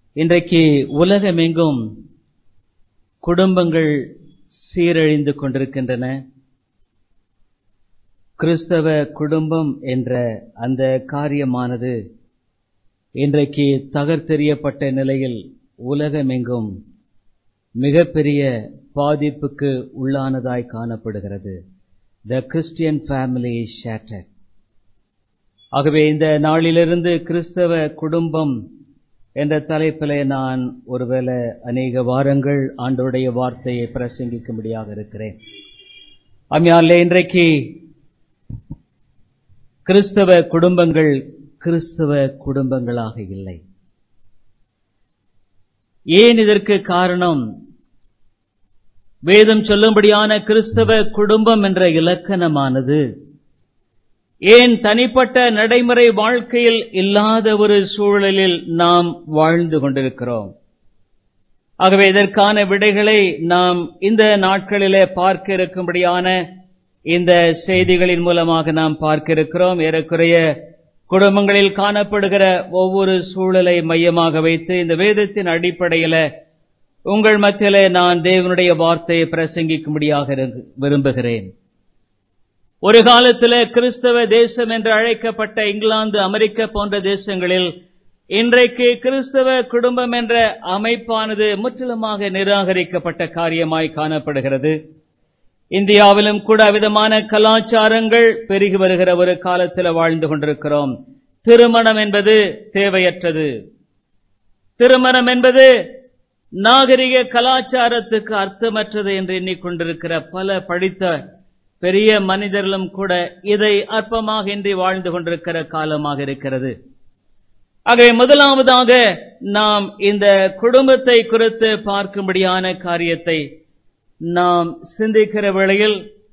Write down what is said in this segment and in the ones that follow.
இன்றைக்கு உலகமெங்கும் குடும்பங்கள் சீரழிந்து கொண்டிருக்கின்றன கிறிஸ்தவ குடும்பம் என்ற அந்த காரியமானது இன்றைக்கு தகர்த்தெறியப்பட்ட நிலையில் உலகமெங்கும் மிகப்பெரிய பாதிப்புக்கு உள்ளானதாய் காணப்படுகிறது the Christian family is shattered ஆகவே இந்த நாளிலிருந்து கிறிஸ்தவ குடும்பம் என்ற தலைப்பிலே நான் ஒருவேளை அநேக வாரங்கள் ஆண்டோடைய வார்த்தையை பிரசங்கிக்கும்படியாக இருக்கிறேன் அம்மையாலே இன்றைக்கு கிறிஸ்தவ குடும்பங்கள் கிறிஸ்தவ குடும்பங்களாக இல்லை ஏன் இதற்கு காரணம் வேதம் சொல்லும்படியான கிறிஸ்தவ குடும்பம் என்ற இலக்கணமானது ஏன் தனிப்பட்ட நடைமுறை வாழ்க்கையில் இல்லாத ஒரு சூழலில் நாம் வாழ்ந்து கொண்டிருக்கிறோம் ஆகவே இதற்கான விடைகளை நாம் இந்த நாட்களிலே பார்க்க இருக்கும்படியான இந்த செய்திகளின் மூலமாக நாம் பார்க்க இருக்கிறோம் ஏறக்குறைய குடும்பங்களில் காணப்படுகிற ஒவ்வொரு சூழலை மையமாக வைத்து இந்த வேதத்தின் அடிப்படையில உங்கள் மத்தியிலே நான் தேவனுடைய வார்த்தையை பிரசங்கிக்கும்படியாக விரும்புகிறேன் ஒரு காலத்தில் கிறிஸ்தவ தேசம் என்று அழைக்கப்பட்ட இங்கிலாந்து அமெரிக்க போன்ற தேசங்களில் இன்றைக்கு கிறிஸ்தவ குடும்பம் என்ற அமைப்பானது முற்றிலுமாக நிராகரிக்கப்பட்ட காரியமாய் காணப்படுகிறது இந்தியாவிலும் கூட விதமான கலாச்சாரங்கள் பெருகி வருகிற ஒரு காலத்தில் வாழ்ந்து கொண்டிருக்கிறோம் திருமணம் என்பது தேவையற்றது திருமணம் என்பது நாகரிக கலாச்சாரத்துக்கு அர்த்தமற்றது என்று எண்ணிக்கொண்டிருக்கிற பல படித்த பெரிய மனிதர்களும் கூட இதை அற்பமாக இன்றி வாழ்ந்து கொண்டிருக்கிற காலமாக இருக்கிறது ஆகவே முதலாவதாக நாம் இந்த குடும்பத்தை குறித்து பார்க்கும்படியான காரியத்தை நாம் சிந்திக்கிற வேளையில்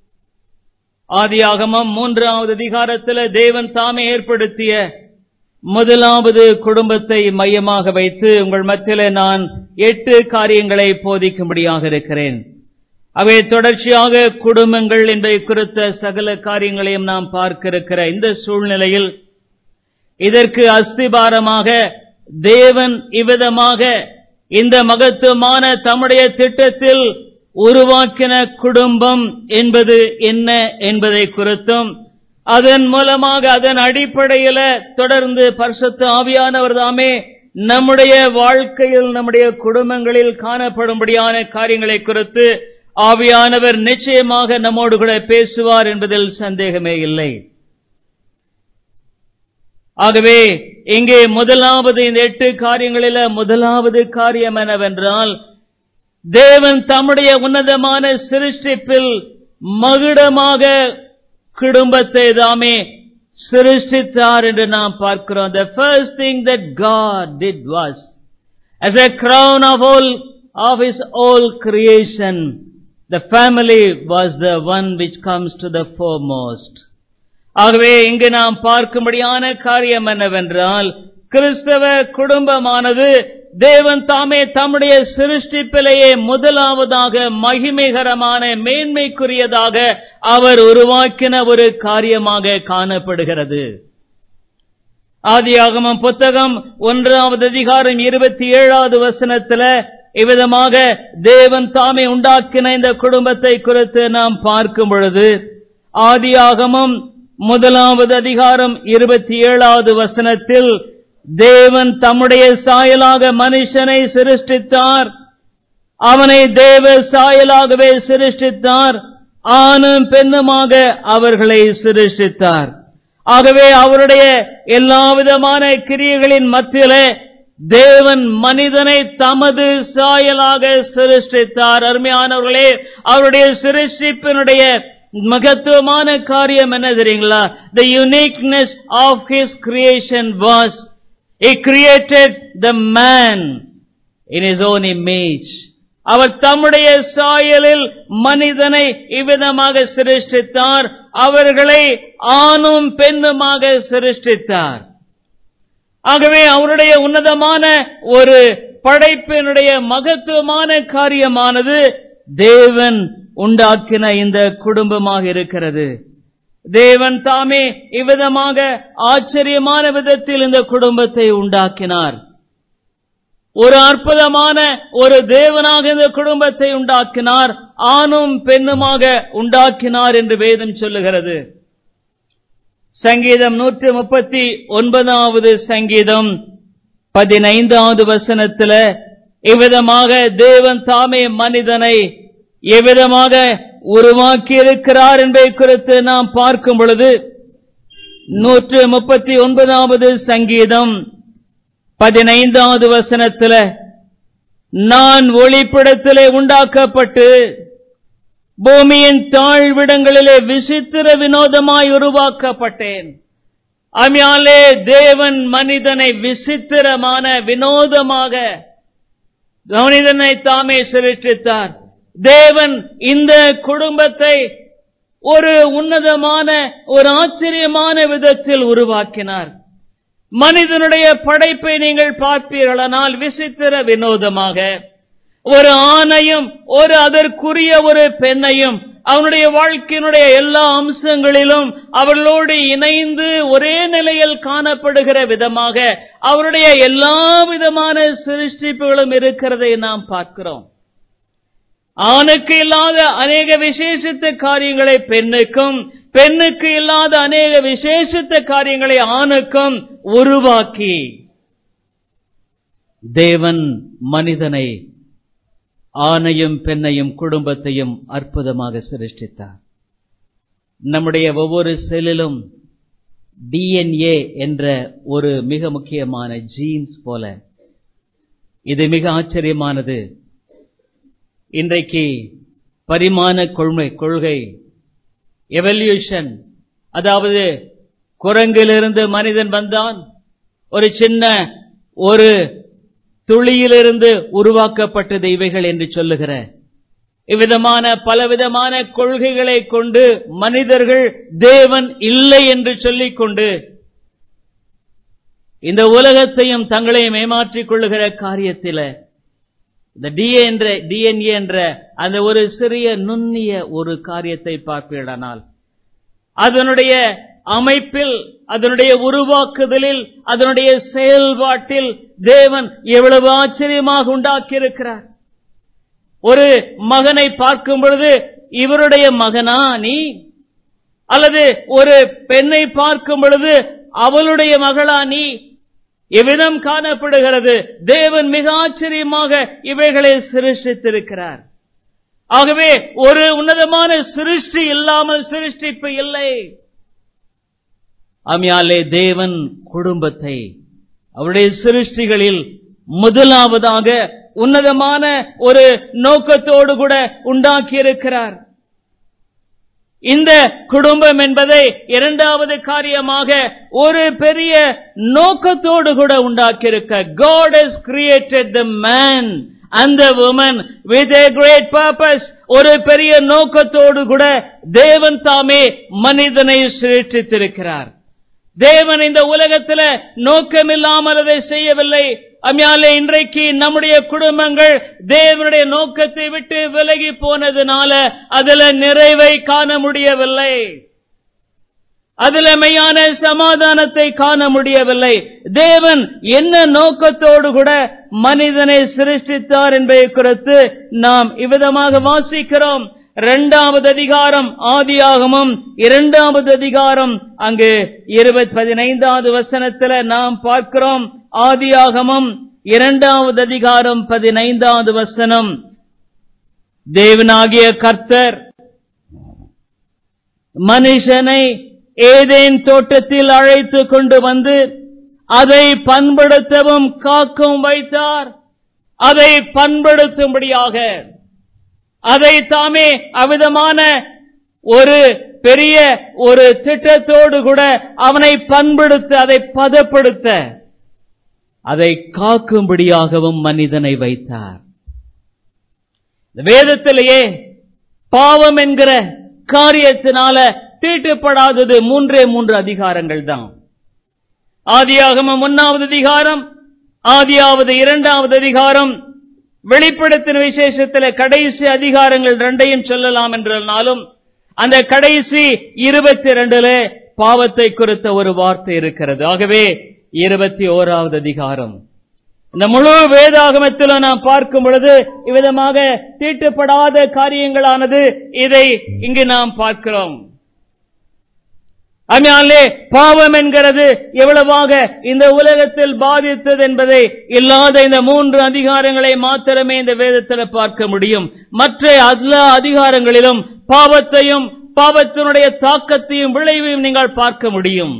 ஆதியாகமம் மூன்றாவது அதிகாரத்தில் தேவன் தாமே ஏற்படுத்திய முதலாவது குடும்பத்தை மையமாக வைத்து உங்கள் மத்தியில நான் எட்டு காரியங்களை போதிக்கும்படியாக இருக்கிறேன் அவை தொடர்ச்சியாக குடும்பங்கள் என்பதை குறித்த சகல காரியங்களையும் நாம் பார்க்க இருக்கிற இந்த சூழ்நிலையில் இதற்கு அஸ்திபாரமாக தேவன் இவ்விதமாக இந்த மகத்துவமான தம்முடைய திட்டத்தில் உருவாக்கின குடும்பம் என்பது என்ன என்பதை குறித்தும் அதன் மூலமாக அதன் அடிப்படையில தொடர்ந்து பரிசுத்த ஆவியானவர் தாமே நம்முடைய வாழ்க்கையில் நம்முடைய குடும்பங்களில் காணப்படும்படியான காரியங்களை குறித்து ஆவியானவர் நிச்சயமாக நம்மோடு கூட பேசுவார் என்பதில் சந்தேகமே இல்லை ஆகவே இங்கே முதலாவது இந்த எட்டு காரியங்களில முதலாவது காரியம் என்னவென்றால் தேவன் தம்முடைய உன்னதமான சிருஷ்டிப்பில் மகுடமாக குடும்பத்தை தாமே சிருஷ்டித்தார் என்று நாம் பார்க்கிறோம் the first thing that God did was as a crown of all of his whole creation the family was the one which comes to the foremost ஆகவே இங்கு நாம் பார்க்கும்படியான காரியம் என்னவென்றால் கிறிஸ்தவ குடும்பமானது தேவன் தாமே தம்முடைய சிருஷ்டிப்பிலேயே முதலாவதாக மகிமைகரமான மேன்மைக்குரியதாக அவர் உருவாக்கின ஒரு காரியமாக காணப்படுகிறது ஆதியாகமம் புத்தகம் ஒன்றாவது அதிகாரம் இருபத்தி ஏழாவது வசனத்துல இவ்விதமாக தேவன் தாமே உண்டாக்கின இந்த குடும்பத்தை குறித்து நாம் பார்க்கும் பொழுது ஆதியாகமம் முதலாவது அதிகாரம் இருபத்தி ஏழாவது வசனத்தில் தேவன் தம்முடைய சாயலாக மனுஷனை சிருஷ்டித்தார் அவனை தேவ சாயலாகவே சிருஷ்டித்தார் ஆணும் பெண்ணுமாக அவர்களை சிருஷ்டித்தார் ஆகவே அவருடைய எல்லா விதமான கிரியைகளின் மத்தியிலே தேவன் மனிதனை தமது சாயலாக சிருஷ்டித்தார் அருமையானவர்களே அவருடைய சிருஷ்டிப்பினுடைய மகத்துவமான காரியம் என்ன தெரியுங்களா the uniqueness of his creation was He created the man in his own image. அவர் தம்முடைய சாயலில் மனிதனை இவ்விதமாக சிருஷ்டித்தார் அவர்களை ஆணும் பெண்ணுமாக சிருஷ்டித்தார் ஆகவே அவருடைய உன்னதமான ஒரு படைப்பினுடைய மகத்துவமான காரியமானது தேவன் உண்டாக்கின இந்த குடும்பமாக இருக்கிறது தேவன் தாமே இவ்விதமாக ஆச்சரியமான விதத்தில் இந்த குடும்பத்தை உண்டாக்கினார் ஒரு அற்புதமான ஒரு தேவனாக இந்த குடும்பத்தை உண்டாக்கினார் ஆணும் பெண்ணுமாக உண்டாக்கினார் என்று வேதம் சொல்லுகிறது சங்கீதம் நூற்றி முப்பத்தி ஒன்பதாவது சங்கீதம் பதினைந்தாவது வசனத்துல இவ்விதமாக தேவன் தாமே மனிதனை எவ்விதமாக உருவாக்கி இருக்கிறார் என்பதை குறித்து நாம் பார்க்கும் பொழுது நூற்று முப்பத்தி ஒன்பதாவது சங்கீதம் பதினைந்தாவது வசனத்துல நான் ஒளிப்பிடத்திலே உண்டாக்கப்பட்டு பூமியின் தாழ்விடங்களிலே விசித்திர வினோதமாய் உருவாக்கப்பட்டேன் அமியாலே தேவன் மனிதனை விசித்திரமான வினோதமாக மனிதனை தாமே சிருஷ்டித்தார் தேவன் இந்த குடும்பத்தை ஒரு உன்னதமான ஒரு ஆச்சரியமான விதத்தில் உருவாக்கினார் மனிதனுடைய படைப்பை நீங்கள் பார்ப்பீர்களானால் விசித்திர வினோதமாக ஒரு ஆணையும் ஒரு அதற்குரிய ஒரு பெண்ணையும் அவனுடைய வாழ்க்கையினுடைய எல்லா அம்சங்களிலும் அவர்களோடு இணைந்து ஒரே நிலையில் காணப்படுகிற விதமாக அவருடைய எல்லா விதமான சிருஷ்டிப்புகளும் இருக்கிறதை நாம் பார்க்கிறோம் ஆணுக்கு இல்லாத அநேக விசேஷித்த காரியங்களை பெண்ணுக்கும் பெண்ணுக்கு இல்லாத அநேக விசேஷித்த காரியங்களை ஆணுக்கும் உருவாக்கி தேவன் மனிதனை ஆணையும் பெண்ணையும் குடும்பத்தையும் அற்புதமாக சிருஷ்டித்தார் நம்முடைய ஒவ்வொரு செல்லிலும் டிஎன்ஏ என்ற ஒரு மிக முக்கியமான ஜீன்ஸ் போல இது மிக ஆச்சரியமானது இன்றைக்கு பரிமாண கொள்கை கொள்கை எவல்யூஷன் அதாவது குரங்கிலிருந்து மனிதன் வந்தான் ஒரு சின்ன ஒரு துளியிலிருந்து உருவாக்கப்பட்டது இவைகள் என்று சொல்லுகிற இவ்விதமான பலவிதமான கொள்கைகளை கொண்டு மனிதர்கள் தேவன் இல்லை என்று சொல்லிக் கொண்டு இந்த உலகத்தையும் தங்களையும் ஏமாற்றிக் கொள்ளுகிற காரியத்தில் இந்த டிஏ என்ற டிஎன்ஏ என்ற அந்த ஒரு சிறிய நுண்ணிய ஒரு காரியத்தை பார்ப்பீடானால் அதனுடைய அமைப்பில் அதனுடைய உருவாக்குதலில் அதனுடைய செயல்பாட்டில் தேவன் எவ்வளவு ஆச்சரியமாக உண்டாக்கியிருக்கிறார் ஒரு மகனை பார்க்கும் பொழுது இவருடைய மகனா நீ அல்லது ஒரு பெண்ணை பார்க்கும் பொழுது அவளுடைய மகளா நீ எவ்விதம் காணப்படுகிறது தேவன் மிக ஆச்சரியமாக இவைகளை சிருஷ்டித்திருக்கிறார் ஆகவே ஒரு உன்னதமான சிருஷ்டி இல்லாமல் சிருஷ்டிப்பு இல்லை அமியாலே தேவன் குடும்பத்தை அவருடைய சிருஷ்டிகளில் முதலாவதாக உன்னதமான ஒரு நோக்கத்தோடு கூட உண்டாக்கி இருக்கிறார் இந்த குடும்பம் என்பதை இரண்டாவது காரியமாக ஒரு பெரிய நோக்கத்தோடு கூட உண்டாக்கியிருக்க God has created the man and the woman with a great purpose ஒரு பெரிய நோக்கத்தோடு கூட தேவன் தாமே மனிதனை சிருஷ்டித்திருக்கிறார் தேவன் இந்த உலகத்துல நோக்கமில்லாமல் அதை செய்யவில்லை அம்யாலே இன்றைக்கு நம்முடைய குடும்பங்கள் தேவனுடைய நோக்கத்தை விட்டு விலகி போனதுனால அதுல நிறைவை காண முடியவில்லை அதுல மெய்யான சமாதானத்தை காண முடியவில்லை தேவன் என்ன நோக்கத்தோடு கூட மனிதனை சிருஷ்டித்தார் என்பதை குறித்து நாம் இவ்விதமாக வாசிக்கிறோம் இரண்டாவது அதிகாரம் ஆதியாகமும் இரண்டாவது அதிகாரம் அங்கு இருபத்தி பதினைந்தாவது வசனத்துல நாம் பார்க்கிறோம் ஆதியாகமும் இரண்டாவது அதிகாரம் பதினைந்தாவது வசனம் தேவனாகிய கர்த்தர் மனுஷனை ஏதேன் தோட்டத்தில் அழைத்து கொண்டு வந்து அதை பண்படுத்தவும் காக்கும் வைத்தார் அதை பண்படுத்தும்படியாக அதை தாமே அவிதமான ஒரு பெரிய ஒரு திட்டத்தோடு கூட அவனை பண்படுத்த அதை பதப்படுத்த அதை காக்கும்படியாகவும் மனிதனை வைத்தார் வேதத்திலேயே பாவம் என்கிற காரியத்தினால தீட்டுப்படாதது மூன்றே மூன்று அதிகாரங்கள் தான் ஆதியாகமம் ஒன்னாவது அதிகாரம் ஆதியாவது இரண்டாவது அதிகாரம் வெளிப்படுத்தின விசேஷத்தில் கடைசி அதிகாரங்கள் ரெண்டையும் சொல்லலாம் என்றாலும் அந்த கடைசி இருபத்தி ரெண்டுல பாவத்தை குறித்த ஒரு வார்த்தை இருக்கிறது ஆகவே இருபத்தி ஓராவது அதிகாரம் இந்த முழு வேதாகமத்திலும் நாம் பார்க்கும் பொழுது இவ்விதமாக தீட்டுப்படாத காரியங்களானது இதை இங்கு நாம் பார்க்கிறோம் அம்மையாலே பாவம் என்கிறது எவ்வளவாக இந்த உலகத்தில் பாதித்தது என்பதை இல்லாத இந்த மூன்று அதிகாரங்களை மாத்திரமே இந்த வேதத்தில் பார்க்க முடியும் மற்ற எல்லா அதிகாரங்களிலும் பாவத்தையும் பாவத்தினுடைய தாக்கத்தையும் விளைவையும் நீங்கள் பார்க்க முடியும்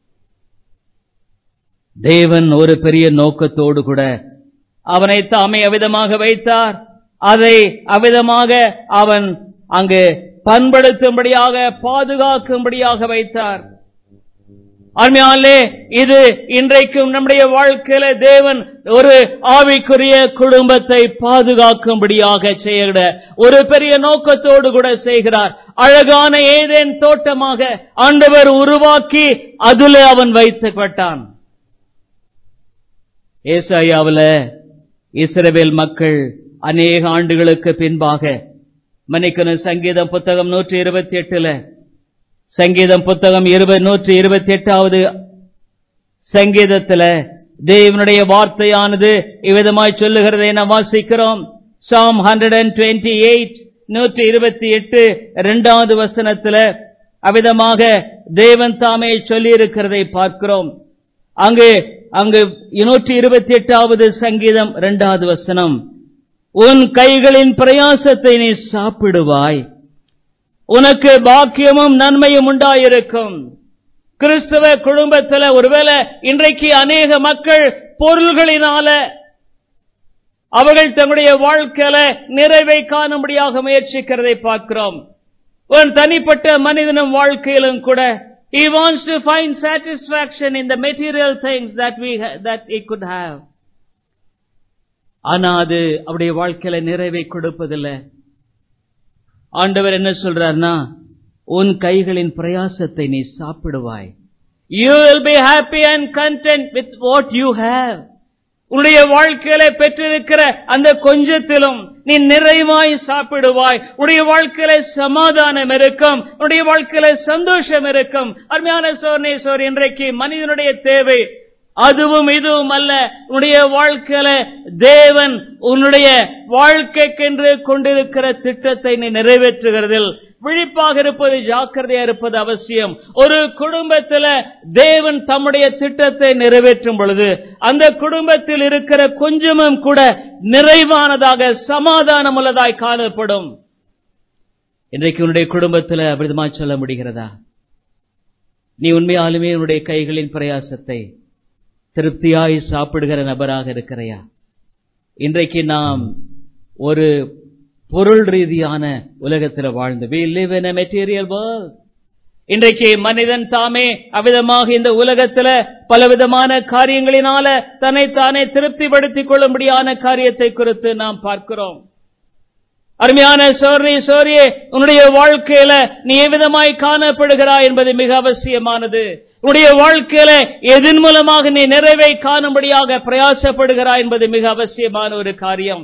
தேவன் ஒரு பெரிய நோக்கத்தோடு கூட அவனை தாமே அவிதமாக வைத்தார் அதை அவிதமாக அவன் அங்கு பண்படுத்தும்படியாக பாதுகாக்கும்படியாக வைத்தார் அருமையாலே இது இன்றைக்கும் நம்முடைய வாழ்க்கையில தேவன் ஒரு ஆவிக்குரிய குடும்பத்தை பாதுகாக்கும்படியாக செய்கிற ஒரு பெரிய நோக்கத்தோடு கூட செய்கிறார் அழகான ஏதேன் தோட்டமாக ஆண்டவர் உருவாக்கி அதில் அவன் வைத்துப்பட்டான் ஏசாயாவில் இஸ்ரவேல் மக்கள் அநேக ஆண்டுகளுக்கு பின்பாக மன்னிக்கணும் சங்கீதம் புத்தகம் நூற்றி இருபத்தி எட்டுல சங்கீதம் புத்தகம் இருபது நூற்றி இருபத்தி எட்டாவது சங்கீதத்துல தேவனுடைய வார்த்தையானது இவ்விதமாய் சொல்லுகிறதை நாம் வாசிக்கிறோம் psalm hundred and twenty eight நூற்றி இருபத்தி எட்டு இரண்டாவது வசனத்துல அவ்விதமாக தேவன் தாமே சொல்லி இருக்கிறதை பார்க்கிறோம் அங்கு அங்கு நூற்றி இருபத்தி எட்டாவது சங்கீதம் இரண்டாவது வசனம் உன் கைகளின் பிரயாசத்தை நீ சாப்பிடுவாய் உனக்கு பாக்கியமும் நன்மையும் உண்டாயிருக்கும் கிறிஸ்தவ குடும்பத்தில் ஒருவேளை இன்றைக்கு அநேக மக்கள் பொருள்களினால அவர்கள் தங்களுடைய வாழ்க்கையில நிறைவை காணும்படியாக முயற்சிக்கிறதை பார்க்கிறோம் ஒரு தனிப்பட்ட மனிதனும் வாழ்க்கையிலும் கூட He wants to find satisfaction in the material things that we ha- that he could have. ஆனா அது அவருடைய வாழ்க்கையில நிறைவை கொடுப்பதில்லை ஆண்டவர் என்ன சொல்றார்னா உன் கைகளின் பிரயாசத்தை நீ சாப்பிடுவாய் you will be happy and content with what you have உன்னுடைய வாழ்க்கையில பெற்றிருக்கிற அந்த கொஞ்சத்திலும் நீ நிறைவாய் சாப்பிடுவாய் உன்னுடைய வாழ்க்கையில சமாதானம் இருக்கும் உன்னுடைய வாழ்க்கையில சந்தோஷம் இருக்கும் அருமையான சோர்ணேஸ்வர் இன்றைக்கு மனிதனுடைய தேவை அதுவும் இதுவும் அல்ல உன்னுடைய வாழ்க்கையில தேவன் உன்னுடைய வாழ்க்கைக்கென்று கொண்டிருக்கிற திட்டத்தை நீ நிறைவேற்றுகிறதில் விழிப்பாக இருப்பது ஜாக்கிரதையா இருப்பது அவசியம் ஒரு குடும்பத்தில் தேவன் தம்முடைய திட்டத்தை நிறைவேற்றும் பொழுது அந்த குடும்பத்தில் இருக்கிற கொஞ்சமும் கூட நிறைவானதாக சமாதானம் உள்ளதாய் காணப்படும் இன்றைக்கு உன்னுடைய குடும்பத்தில் அப்படிதமா சொல்ல முடிகிறதா நீ உண்மையாலுமே உன்னுடைய கைகளின் பிரயாசத்தை திருப்தியாய் சாப்பிடுகிற நபராக இருக்கிறையா இன்றைக்கு நாம் ஒரு பொருள் ரீதியான உலகத்தில் வாழ்ந்து we live in a material world இன்றைக்கு மனிதன் தாமே அவ்விதமாக இந்த உலகத்துல பலவிதமான காரியங்களினால தன்னைத்தானே திருப்திப்படுத்திக் கொள்ளும்படியான காரியத்தை குறித்து நாம் பார்க்கிறோம் அருமையான சோர்ணி சோரியே உன்னுடைய வாழ்க்கையில நீ எவ்விதமாய் காணப்படுகிறாய் என்பது மிக அவசியமானது உன்னுடைய வாழ்க்கையில எதன் மூலமாக நீ நிறைவை காணும்படியாக பிரயாசப்படுகிறாய் என்பது மிக அவசியமான ஒரு காரியம்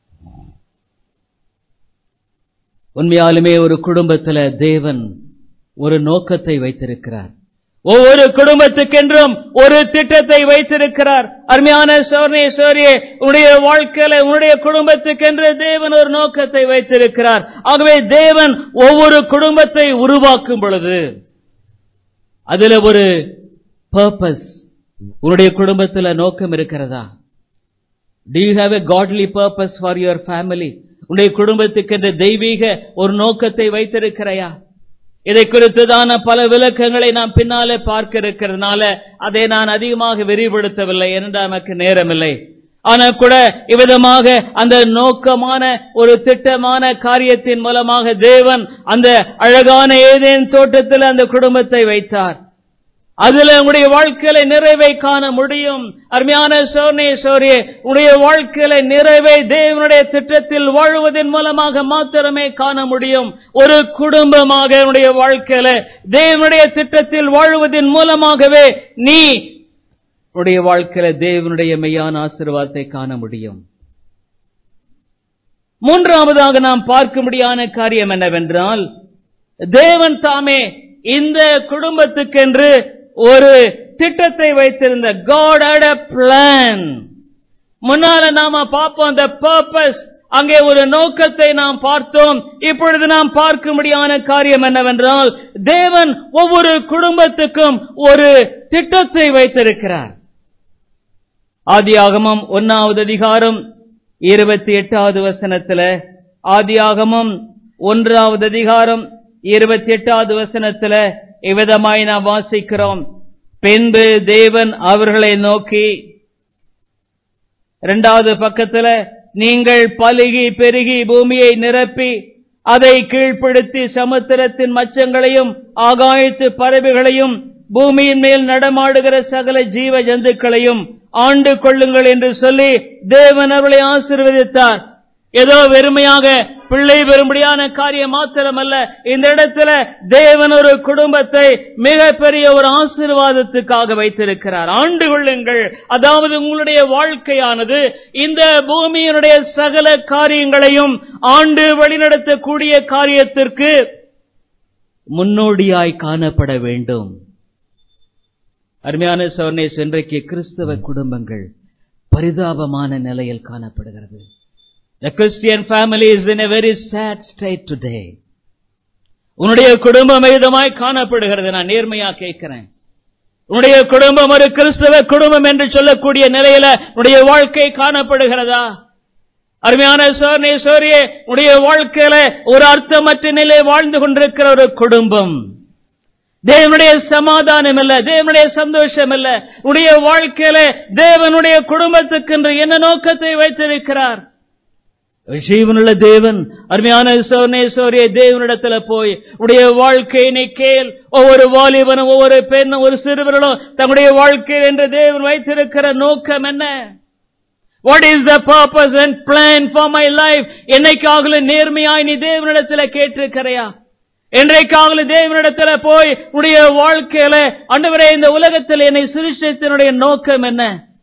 உண்மையாலுமே ஒரு குடும்பத்துல தேவன் ஒரு நோக்கத்தை வைத்திருக்கிறார் ஒவ்வொரு குடும்பத்துக்கென்றும் ஒரு திட்டத்தை வைத்திருக்கிறார் அருமையான சோர்ணேஸ்வரியே உன்னுடைய வாழ்க்கையில உன்னுடைய குடும்பத்துக்கென்று தேவன் ஒரு நோக்கத்தை வைத்திருக்கிறார் ஆகவே தேவன் ஒவ்வொரு குடும்பத்தை உருவாக்கும் பொழுது அதுல ஒரு பர்பஸ் உன்னுடைய குடும்பத்துல நோக்கம் இருக்கிறதா Do you have a godly purpose for your family? உன்னுடைய குடும்பத்துக்கென்று தெய்வீக ஒரு நோக்கத்தை வைத்திருக்கிறாயா இதை குறித்துதான பல விளக்கங்களை நாம் பின்னாலே பார்க்க இருக்கிறதுனால அதை நான் அதிகமாக விரிவுபடுத்தவில்லை என்று நமக்கு நேரமில்லை ஆனா கூட இவ்விதமாக அந்த நோக்கமான ஒரு திட்டமான காரியத்தின் மூலமாக தேவன் அந்த அழகான ஏதேன் தோட்டத்தில் அந்த குடும்பத்தை வைத்தார் அதுல உங்களுடைய வாழ்க்கையில நிறைவை காண முடியும் அருமையான சோர்ணே சோரியே உடைய வாழ்க்கையில நிறைவை தேவனுடைய திட்டத்தில் வாழ்வதன் மூலமாக மாத்திரமே காண முடியும் ஒரு குடும்பமாக உடைய வாழ்க்கையில தேவனுடைய திட்டத்தில் வாழ்வதன் மூலமாகவே நீ உடைய வாழ்க்கையில தேவனுடைய மெய்யான ஆசீர்வாதத்தை காண முடியும் மூன்றாவதாக நாம் பார்க்கும்படியான காரியம் என்னவென்றால் தேவன் தாமே இந்த குடும்பத்துக்கென்று ஒரு திட்டத்தை வைத்திருந்த God had a plan முன்னால நாம பார்ப்போம் the purpose அங்கே ஒரு நோக்கத்தை நாம் பார்த்தோம் இப்பொழுது நாம் பார்க்கும்படியான காரியம் என்னவென்றால் தேவன் ஒவ்வொரு குடும்பத்துக்கும் ஒரு திட்டத்தை வைத்திருக்கிறார் ஆதியாகமம் ஒன்னாவது அதிகாரம் இருபத்தி எட்டாவது வசனத்துல ஆதியாகமம் ஒன்றாவது அதிகாரம் இருபத்தி எட்டாவது வசனத்துல இவ்விதமாய் நாம் வாசிக்கிறோம் பின்பு தேவன் அவர்களை நோக்கி இரண்டாவது பக்கத்துல நீங்கள் பலுகி பெருகி பூமியை நிரப்பி அதை கீழ்ப்படுத்தி சமுத்திரத்தின் மச்சங்களையும் ஆகாயத்து பறவைகளையும் பூமியின் மேல் நடமாடுகிற சகல ஜீவ ஜந்துக்களையும் ஆண்டு கொள்ளுங்கள் என்று சொல்லி தேவன் அவர்களை ஆசீர்வதித்தார் ஏதோ வெறுமையாக பிள்ளை பெறும்படியான காரியம் மாத்திரமல்ல இந்த இடத்துல தேவன் ஒரு குடும்பத்தை மிகப்பெரிய ஒரு ஆசீர்வாதத்துக்காக வைத்திருக்கிறார் ஆண்டு கொள்ளுங்கள் அதாவது உங்களுடைய வாழ்க்கையானது இந்த பூமியினுடைய சகல காரியங்களையும் ஆண்டு வழிநடத்தக்கூடிய காரியத்திற்கு முன்னோடியாய் காணப்பட வேண்டும் அருமையான சோர்னேஸ் இன்றைக்கு கிறிஸ்தவ குடும்பங்கள் பரிதாபமான நிலையில் காணப்படுகிறது The Christian family is in a very sad state today. உன்னுடைய குடும்பம் விதமாய் காணப்படுகிறது நான் நேர்மையா கேட்கிறேன் உன்னுடைய குடும்பம் ஒரு கிறிஸ்தவ குடும்பம் என்று சொல்லக்கூடிய நிலையில உன்னுடைய வாழ்க்கை காணப்படுகிறதா அருமையான சோர்னே சோரியே உடைய வாழ்க்கையில ஒரு அர்த்தமற்ற நிலை வாழ்ந்து கொண்டிருக்கிற ஒரு குடும்பம் தேவனுடைய சமாதானம் இல்ல தேவனுடைய சந்தோஷம் இல்ல உடைய வாழ்க்கையில தேவனுடைய குடும்பத்துக்கு என்று என்ன நோக்கத்தை வைத்திருக்கிறார் ஜீவனுள்ள தேவன் அருமையான சோனே சோரிய தேவனிடத்துல போய் உடைய வாழ்க்கையினை கேள் ஒவ்வொரு வாலிபனும் ஒவ்வொரு பெண்ணும் ஒரு சிறுவர்களும் தங்களுடைய வாழ்க்கை என்று தேவன் வைத்திருக்கிற நோக்கம் என்ன what is the purpose and plan for my life என்னைக்காகலும் நேர்மையாய் நீ தேவனிடத்துல கேட்டிருக்கிறையா என்றைக்காகல தேவனிடத்துல போய் உடைய வாழ்க்கையில அண்டவரே இந்த உலகத்தில் என்னை சிருஷ்டித்தினுடைய நோக்கம் என்ன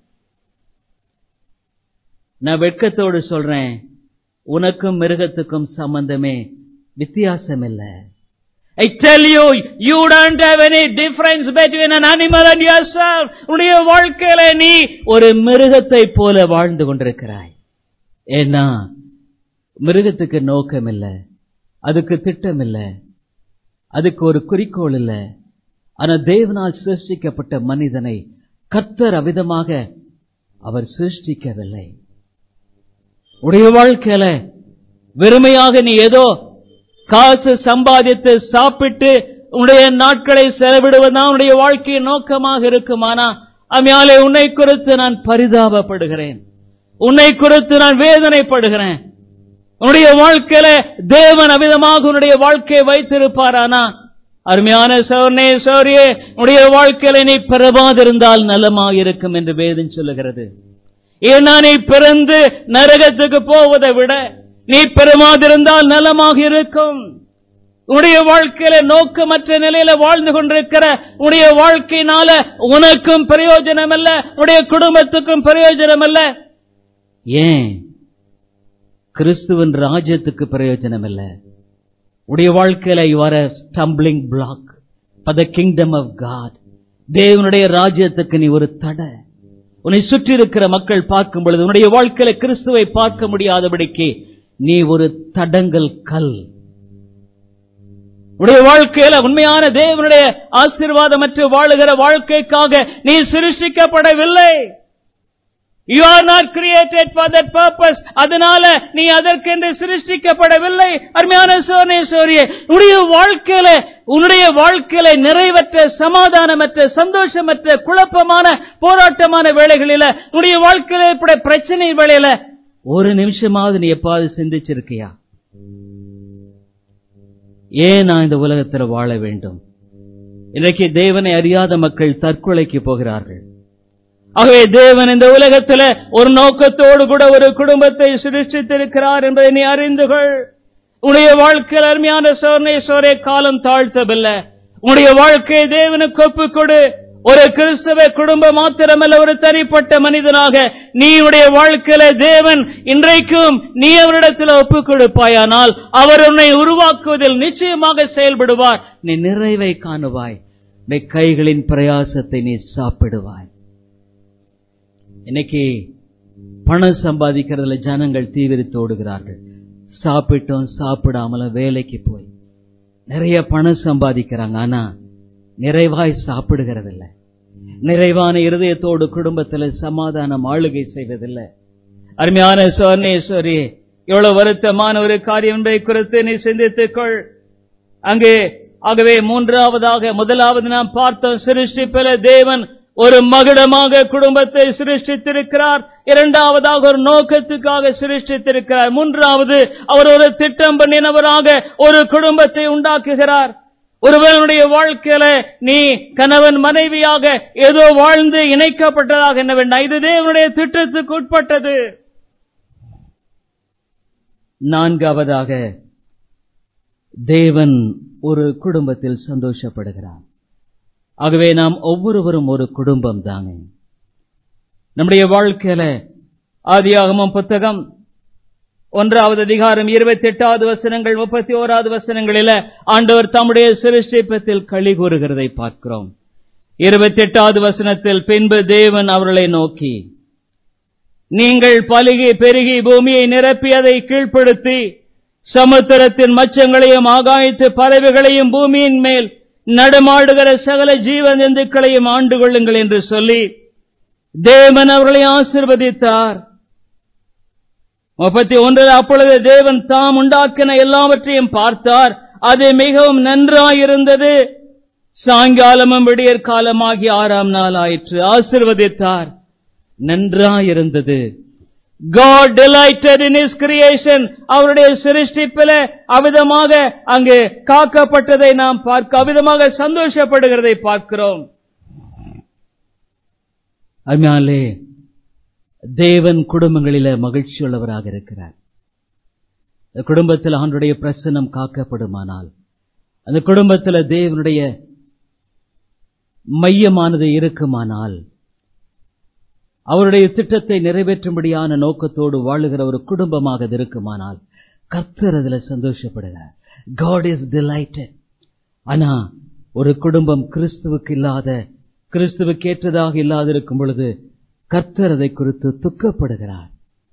நான் வெட்கத்தோடு சொல்றேன் உனக்கும் மிருகத்துக்கும் சம்பந்தமே வித்தியாசம் இல்லை I tell you, you don't have any difference between an animal and yourself. உன்னுடைய வாழ்க்கையில நீ ஒரு மிருகத்தை போல வாழ்ந்து கொண்டிருக்கிறாய் ஏன்னா மிருகத்துக்கு நோக்கம் இல்லை அதுக்கு திட்டம் இல்லை அதுக்கு ஒரு குறிக்கோள் இல்லை ஆனா தேவனால் சிருஷ்டிக்கப்பட்ட மனிதனை கர்த்தர் அவிதமாக அவர் சிருஷ்டிக்கவில்லை உடைய வாழ்க்கையில வெறுமையாக நீ ஏதோ காசு சம்பாதித்து சாப்பிட்டு உன்னுடைய நாட்களை செலவிடுவதுதான் உன்னுடைய வாழ்க்கையின் நோக்கமாக இருக்குமானா அம்மையாலே உன்னை குறித்து நான் பரிதாபப்படுகிறேன் உன்னை குறித்து நான் வேதனைப்படுகிறேன் உன்னுடைய வாழ்க்கையில தேவன் அவிதமாக உன்னுடைய வாழ்க்கையை வைத்திருப்பாரானா அருமையான சோர்னே சோரியே உன்னுடைய வாழ்க்கையில நீ பெறவாதிருந்தால் நலமாக இருக்கும் என்று வேதம் சொல்லுகிறது ஏன்னா நீ பிறந்து நரகத்துக்கு போவதை விட நீ பெருமாதிருந்தால் நலமாக இருக்கும் உடைய வாழ்க்கையில நோக்கமற்ற நிலையில வாழ்ந்து கொண்டிருக்கிற உடைய வாழ்க்கையினால உனக்கும் பிரயோஜனம் அல்ல உடைய குடும்பத்துக்கும் பிரயோஜனம் அல்ல ஏன் கிறிஸ்துவின் ராஜ்யத்துக்கு பிரயோஜனம் இல்ல உடைய வாழ்க்கையில you are stumbling block for the kingdom of God தேவனுடைய ராஜ்யத்துக்கு நீ ஒரு தடை உன்னை சுற்றி இருக்கிற மக்கள் பார்க்கும் பொழுது உன்னுடைய வாழ்க்கையில கிறிஸ்துவை பார்க்க முடியாதபடிக்கு நீ ஒரு தடங்கல் கல் உடைய வாழ்க்கையில உண்மையான தேவனுடைய ஆசீர்வாதமற்று வாழுகிற வாழ்க்கைக்காக நீ சிருஷ்டிக்கப்படவில்லை you are not created for that purpose அதனால நீ அதற்கென்று சிருஷ்டிக்கப்படவில்லை அருமையான சோனே சோரிய உன்னுடைய வாழ்க்கையில உன்னுடைய வாழ்க்கையில நிறைவற்ற சமாதானமற்ற சந்தோஷமற்ற குழப்பமான போராட்டமான வேலைகளில உன்னுடைய வாழ்க்கையில ஏற்பட பிரச்சனை வேலையில ஒரு நிமிஷமாவது நீ எப்பாவது சிந்திச்சிருக்கியா ஏன் நான் இந்த உலகத்துல வாழ வேண்டும் இன்றைக்கு தேவனை அறியாத மக்கள் தற்கொலைக்கு போகிறார்கள் ஆகவே தேவன் இந்த உலகத்துல ஒரு நோக்கத்தோடு கூட ஒரு குடும்பத்தை சிருஷ்டித்திருக்கிறார் என்பதை நீ அறிந்து கொள் உன்னுடைய வாழ்க்கையில் அருமையான சோர்ணை சோரே காலம் தாழ்த்தவில்லை உன்னுடைய வாழ்க்கையை தேவனுக்கு ஒப்புக் கொடு ஒரு கிறிஸ்தவ குடும்பம் மாத்திரமல்ல ஒரு தனிப்பட்ட மனிதனாக நீ உடைய வாழ்க்கையில தேவன் இன்றைக்கும் நீ அவரிடத்தில் ஒப்புக் கொடுப்பாயானால் அவர் உன்னை உருவாக்குவதில் நிச்சயமாக செயல்படுவார் நீ நிறைவை காணுவாய் உன்னை கைகளின் பிரயாசத்தை நீ சாப்பிடுவாய் இன்னைக்கு பணம் சம்பாதிக்கிறதுல ஜனங்கள் தீவிரித்து ஓடுகிறார்கள் சாப்பிட்டும் சாப்பிடாமலும் வேலைக்கு போய் நிறைய பணம் சம்பாதிக்கிறாங்க ஆனா நிறைவாய் சாப்பிடுகிறதில்ல நிறைவான இருதயத்தோடு குடும்பத்தில் சமாதானம் ஆளுகை செய்வதில்லை அருமையான சோர்ணேஸ்வரி எவ்வளவு வருத்தமான ஒரு காரியம் என்பதை குறித்து நீ சிந்தித்துக்கொள் அங்கே ஆகவே மூன்றாவதாக முதலாவது நாம் பார்த்தோம் சிருஷ்டிப்பில தேவன் ஒரு மகுடமாக குடும்பத்தை சிருஷ்டித்திருக்கிறார் இரண்டாவதாக ஒரு நோக்கத்துக்காக சிருஷ்டித்திருக்கிறார் மூன்றாவது அவர் ஒரு திட்டம் பண்ணினவராக ஒரு குடும்பத்தை உண்டாக்குகிறார் ஒருவனுடைய வாழ்க்கையில நீ கணவன் மனைவியாக ஏதோ வாழ்ந்து இணைக்கப்பட்டதாக என்ன வேண்டாம் இது தேவனுடைய திட்டத்துக்கு உட்பட்டது நான்காவதாக தேவன் ஒரு குடும்பத்தில் சந்தோஷப்படுகிறார் ஆகவே நாம் ஒவ்வொருவரும் ஒரு குடும்பம் தாங்க நம்முடைய வாழ்க்கையில ஆதியாகமம் புத்தகம் ஒன்றாவது அதிகாரம் இருபத்தி எட்டாவது வசனங்கள் முப்பத்தி ஓராவது வசனங்களில ஆண்டவர் தம்முடைய சிருஷ்டிப்பத்தில் களி கூறுகிறதை பார்க்கிறோம் இருபத்தி எட்டாவது வசனத்தில் பின்பு தேவன் அவர்களை நோக்கி நீங்கள் பலுகி பெருகி பூமியை நிரப்பி அதை கீழ்ப்படுத்தி சமுத்திரத்தின் மச்சங்களையும் ஆகாயத்து பறவைகளையும் பூமியின் மேல் நடமாடுகிற சகல ஜீவ ஜந்துக்களையும் ஆண்டு கொள்ளுங்கள் என்று சொல்லி தேவன் அவர்களை ஆசிர்வதித்தார் முப்பத்தி ஒன்றில் அப்பொழுது தேவன் தாம் உண்டாக்கின எல்லாவற்றையும் பார்த்தார் அது மிகவும் நன்றாயிருந்தது சாயங்காலமும் விடியற் காலமாகி ஆறாம் நாள் ஆயிற்று ஆசிர்வதித்தார் நன்றாயிருந்தது God delighted in his creation அவருடைய சிருஷ்டிப்பில அவிதமாக அங்கு காக்கப்பட்டதை நாம் பார்க்க அவிதமாக சந்தோஷப்படுகிறதை பார்க்கிறோம் அருமையாலே தேவன் குடும்பங்களில மகிழ்ச்சி உள்ளவராக இருக்கிறார் அந்த குடும்பத்தில் ஆண்டுடைய பிரசனம் காக்கப்படுமானால் அந்த குடும்பத்தில் தேவனுடைய மையமானது இருக்குமானால் அவருடைய திட்டத்தை நிறைவேற்றும்படியான நோக்கத்தோடு வாழுகிற ஒரு குடும்பமாக அது இருக்குமானால் கர்த்தர் அதுல சந்தோஷப்படுகிறார் காட் இஸ் டிலைட்டட் ஆனா ஒரு குடும்பம் கிறிஸ்துவுக்கு இல்லாத கிறிஸ்துவுக்கு ஏற்றதாக இல்லாத இருக்கும் பொழுது கர்த்தர் அதை குறித்து துக்கப்படுகிறார்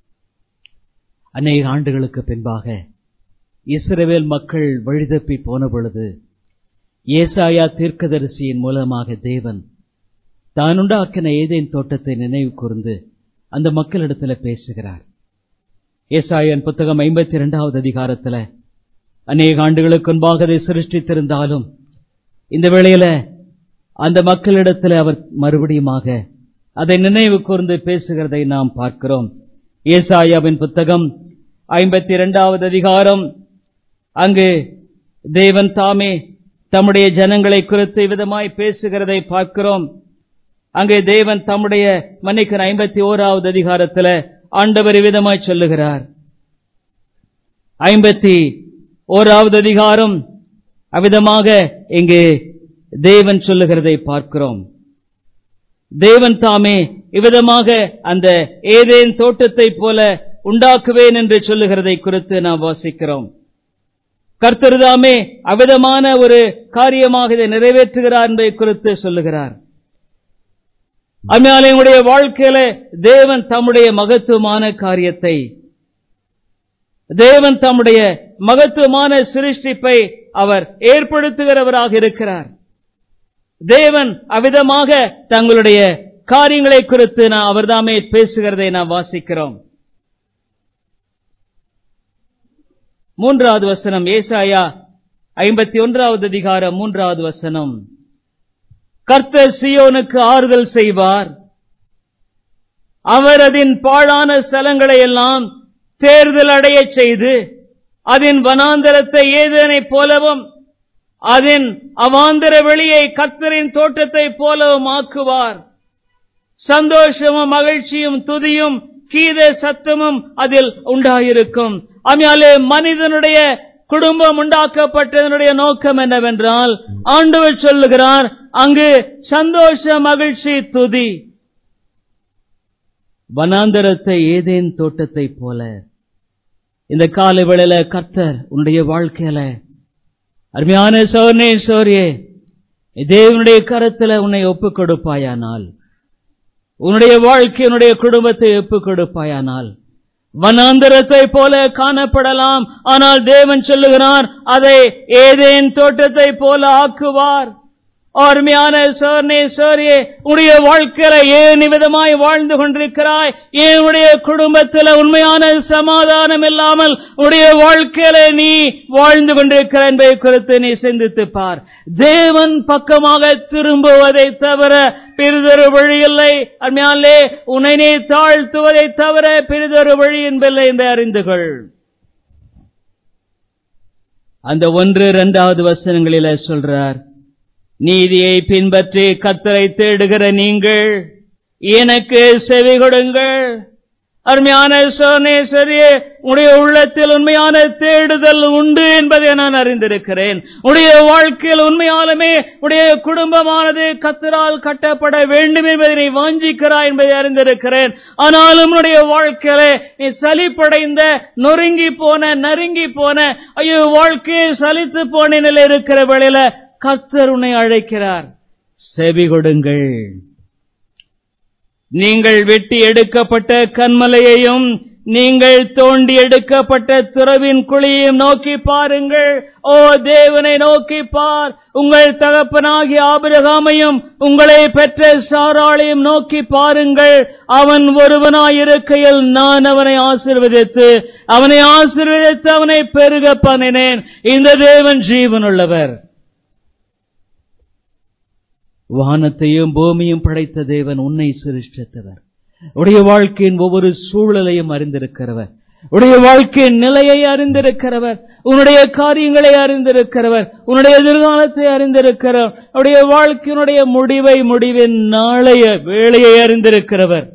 அநேக ஆண்டுகளுக்கு பின்பாக இஸ்ரவேல் மக்கள் வழிதப்பி போன பொழுது ஏசாயா தீர்க்கதரிசியின் மூலமாக தேவன் தான் உண்டாக்கின ஏதேன் தோட்டத்தை நினைவு கூர்ந்து அந்த மக்களிடத்துல பேசுகிறார் ஏசாயன் புத்தகம் ஐம்பத்தி இரண்டாவது அதிகாரத்துல அநேக ஆண்டுகளுக்கு முன்பாக அதை சிருஷ்டித்திருந்தாலும் இந்த வேளையில அந்த மக்களிடத்துல அவர் மறுபடியுமாக அதை நினைவு கூர்ந்து பேசுகிறதை நாம் பார்க்கிறோம் ஏசாயாவின் புத்தகம் ஐம்பத்தி இரண்டாவது அதிகாரம் அங்கு தேவன் தாமே தம்முடைய ஜனங்களை குறித்து விதமாய் பேசுகிறதை பார்க்கிறோம் அங்கே தேவன் தம்முடைய மன்னிக்கிற ஐம்பத்தி ஓராவது அதிகாரத்துல ஆண்டவர் விதமாய் சொல்லுகிறார் ஐம்பத்தி ஓராவது அதிகாரம் அவ்விதமாக இங்கே தேவன் சொல்லுகிறதை பார்க்கிறோம் தேவன் தாமே இவ்விதமாக அந்த ஏதேன் தோட்டத்தை போல உண்டாக்குவேன் என்று சொல்லுகிறதை குறித்து நாம் வாசிக்கிறோம் கர்த்தருதாமே அவ்விதமான ஒரு காரியமாக இதை நிறைவேற்றுகிறார் என்பதை குறித்து சொல்லுகிறார் அதனால எங்களுடைய வாழ்க்கையில தேவன் தம்முடைய மகத்துவமான காரியத்தை தேவன் தம்முடைய மகத்துவமான சிருஷ்டிப்பை அவர் ஏற்படுத்துகிறவராக இருக்கிறார் தேவன் அவ்விதமாக தங்களுடைய காரியங்களை குறித்து நான் அவர்தாமே பேசுகிறதை நாம் வாசிக்கிறோம் மூன்றாவது வசனம் ஏசாயா ஐம்பத்தி ஒன்றாவது அதிகாரம் மூன்றாவது வசனம் கர்த்தர் சியோனுக்கு ஆறுதல் செய்வார் அவர் அதன் பாழான ஸ்தலங்களை எல்லாம் தேர்தல் அடைய செய்து அதன் வனாந்தரத்தை ஏதனைப் போலவும் அதன் அவாந்தர வெளியை கர்த்தரின் தோட்டத்தை போலவும் ஆக்குவார் சந்தோஷமும் மகிழ்ச்சியும் துதியும் கீத சத்தமும் அதில் உண்டாயிருக்கும் அமையாலே மனிதனுடைய குடும்பம் உண்டாக்கப்பட்டதனுடைய நோக்கம் என்னவென்றால் ஆண்டவர் சொல்லுகிறார் அங்கு சந்தோஷ மகிழ்ச்சி துதி வனாந்தரத்தை ஏதேன் தோட்டத்தை போல இந்த காலை வேளையில கர்த்தர் உன்னுடைய வாழ்க்கையில அருமையான சோர்னே சோரியே தேவனுடைய கரத்துல உன்னை ஒப்புக் கொடுப்பாயானால் உன்னுடைய வாழ்க்கை உன்னுடைய குடும்பத்தை ஒப்புக் கொடுப்பாயானால் வனாந்தரத்தை போல காணப்படலாம் ஆனால் தேவன் சொல்லுகிறார் அதை ஏதேன் தோட்டத்தை போல ஆக்குவார் அருமையான சோர்னே சோரியே உடைய வாழ்க்கையில ஏன் விதமாய் வாழ்ந்து கொண்டிருக்கிறாய் ஏன் உடைய குடும்பத்தில் உண்மையான சமாதானம் இல்லாமல் உடைய வாழ்க்கையில நீ வாழ்ந்து கொண்டிருக்கிறாய் என்பதை குறித்து நீ சிந்தித்து பார் தேவன் பக்கமாக திரும்புவதை தவிர பிறிதொரு வழி இல்லை அருமையாலே உன்னை நீ தாழ்த்துவதை தவிர பிறிதொரு வழி என்பதில்லை என்று அறிந்து கொள் அந்த ஒன்று இரண்டாவது வசனங்களில சொல்றார் நீதியை பின்பற்றி கத்தரை தேடுகிற நீங்கள் எனக்கு செவி கொடுங்கள் அருமையான சோனேஸ்வரியே உடைய உள்ளத்தில் உண்மையான தேடுதல் உண்டு என்பதை நான் அறிந்திருக்கிறேன் உடைய வாழ்க்கையில் உண்மையாலுமே உடைய குடும்பமானது கத்தரால் கட்டப்பட வேண்டும் என்பதை நீ வாஞ்சிக்கிறாய் என்பதை அறிந்திருக்கிறேன் ஆனாலும் உடைய வாழ்க்கையில நீ சலிப்படைந்த நொறுங்கி போன நறுங்கி போன ஐயோ வாழ்க்கையை சலித்து போன நிலை இருக்கிற வேளையில கர்த்தர் உன்னை அழைக்கிறார் செவி கொடுங்கள் நீங்கள் வெட்டி எடுக்கப்பட்ட கண்மலையையும் நீங்கள் தோண்டி எடுக்கப்பட்ட துறவின் குழியையும் நோக்கி பாருங்கள் ஓ தேவனை நோக்கி பார் உங்கள் தகப்பனாகிய ஆபிரகாமையும் உங்களை பெற்ற சாராளையும் நோக்கி பாருங்கள் அவன் ஒருவனாயிருக்கையில் நான் அவனை ஆசிர்வதித்து அவனை ஆசிர்வதித்து அவனை பெருக பண்ணினேன் இந்த தேவன் ஜீவனுள்ளவர் வானத்தையும் பூமியும் படைத்த தேவன் உன்னை சிருஷ்டித்தவர் உடைய வாழ்க்கையின் ஒவ்வொரு சூழலையும் அறிந்திருக்கிறவர் உடைய வாழ்க்கையின் நிலையை அறிந்திருக்கிறவர் உன்னுடைய காரியங்களை அறிந்திருக்கிறவர் உன்னுடைய எதிர்காலத்தை அறிந்திருக்கிறவர் உடைய வாழ்க்கையினுடைய முடிவை முடிவின் நாளைய வேலையை அறிந்திருக்கிறவர்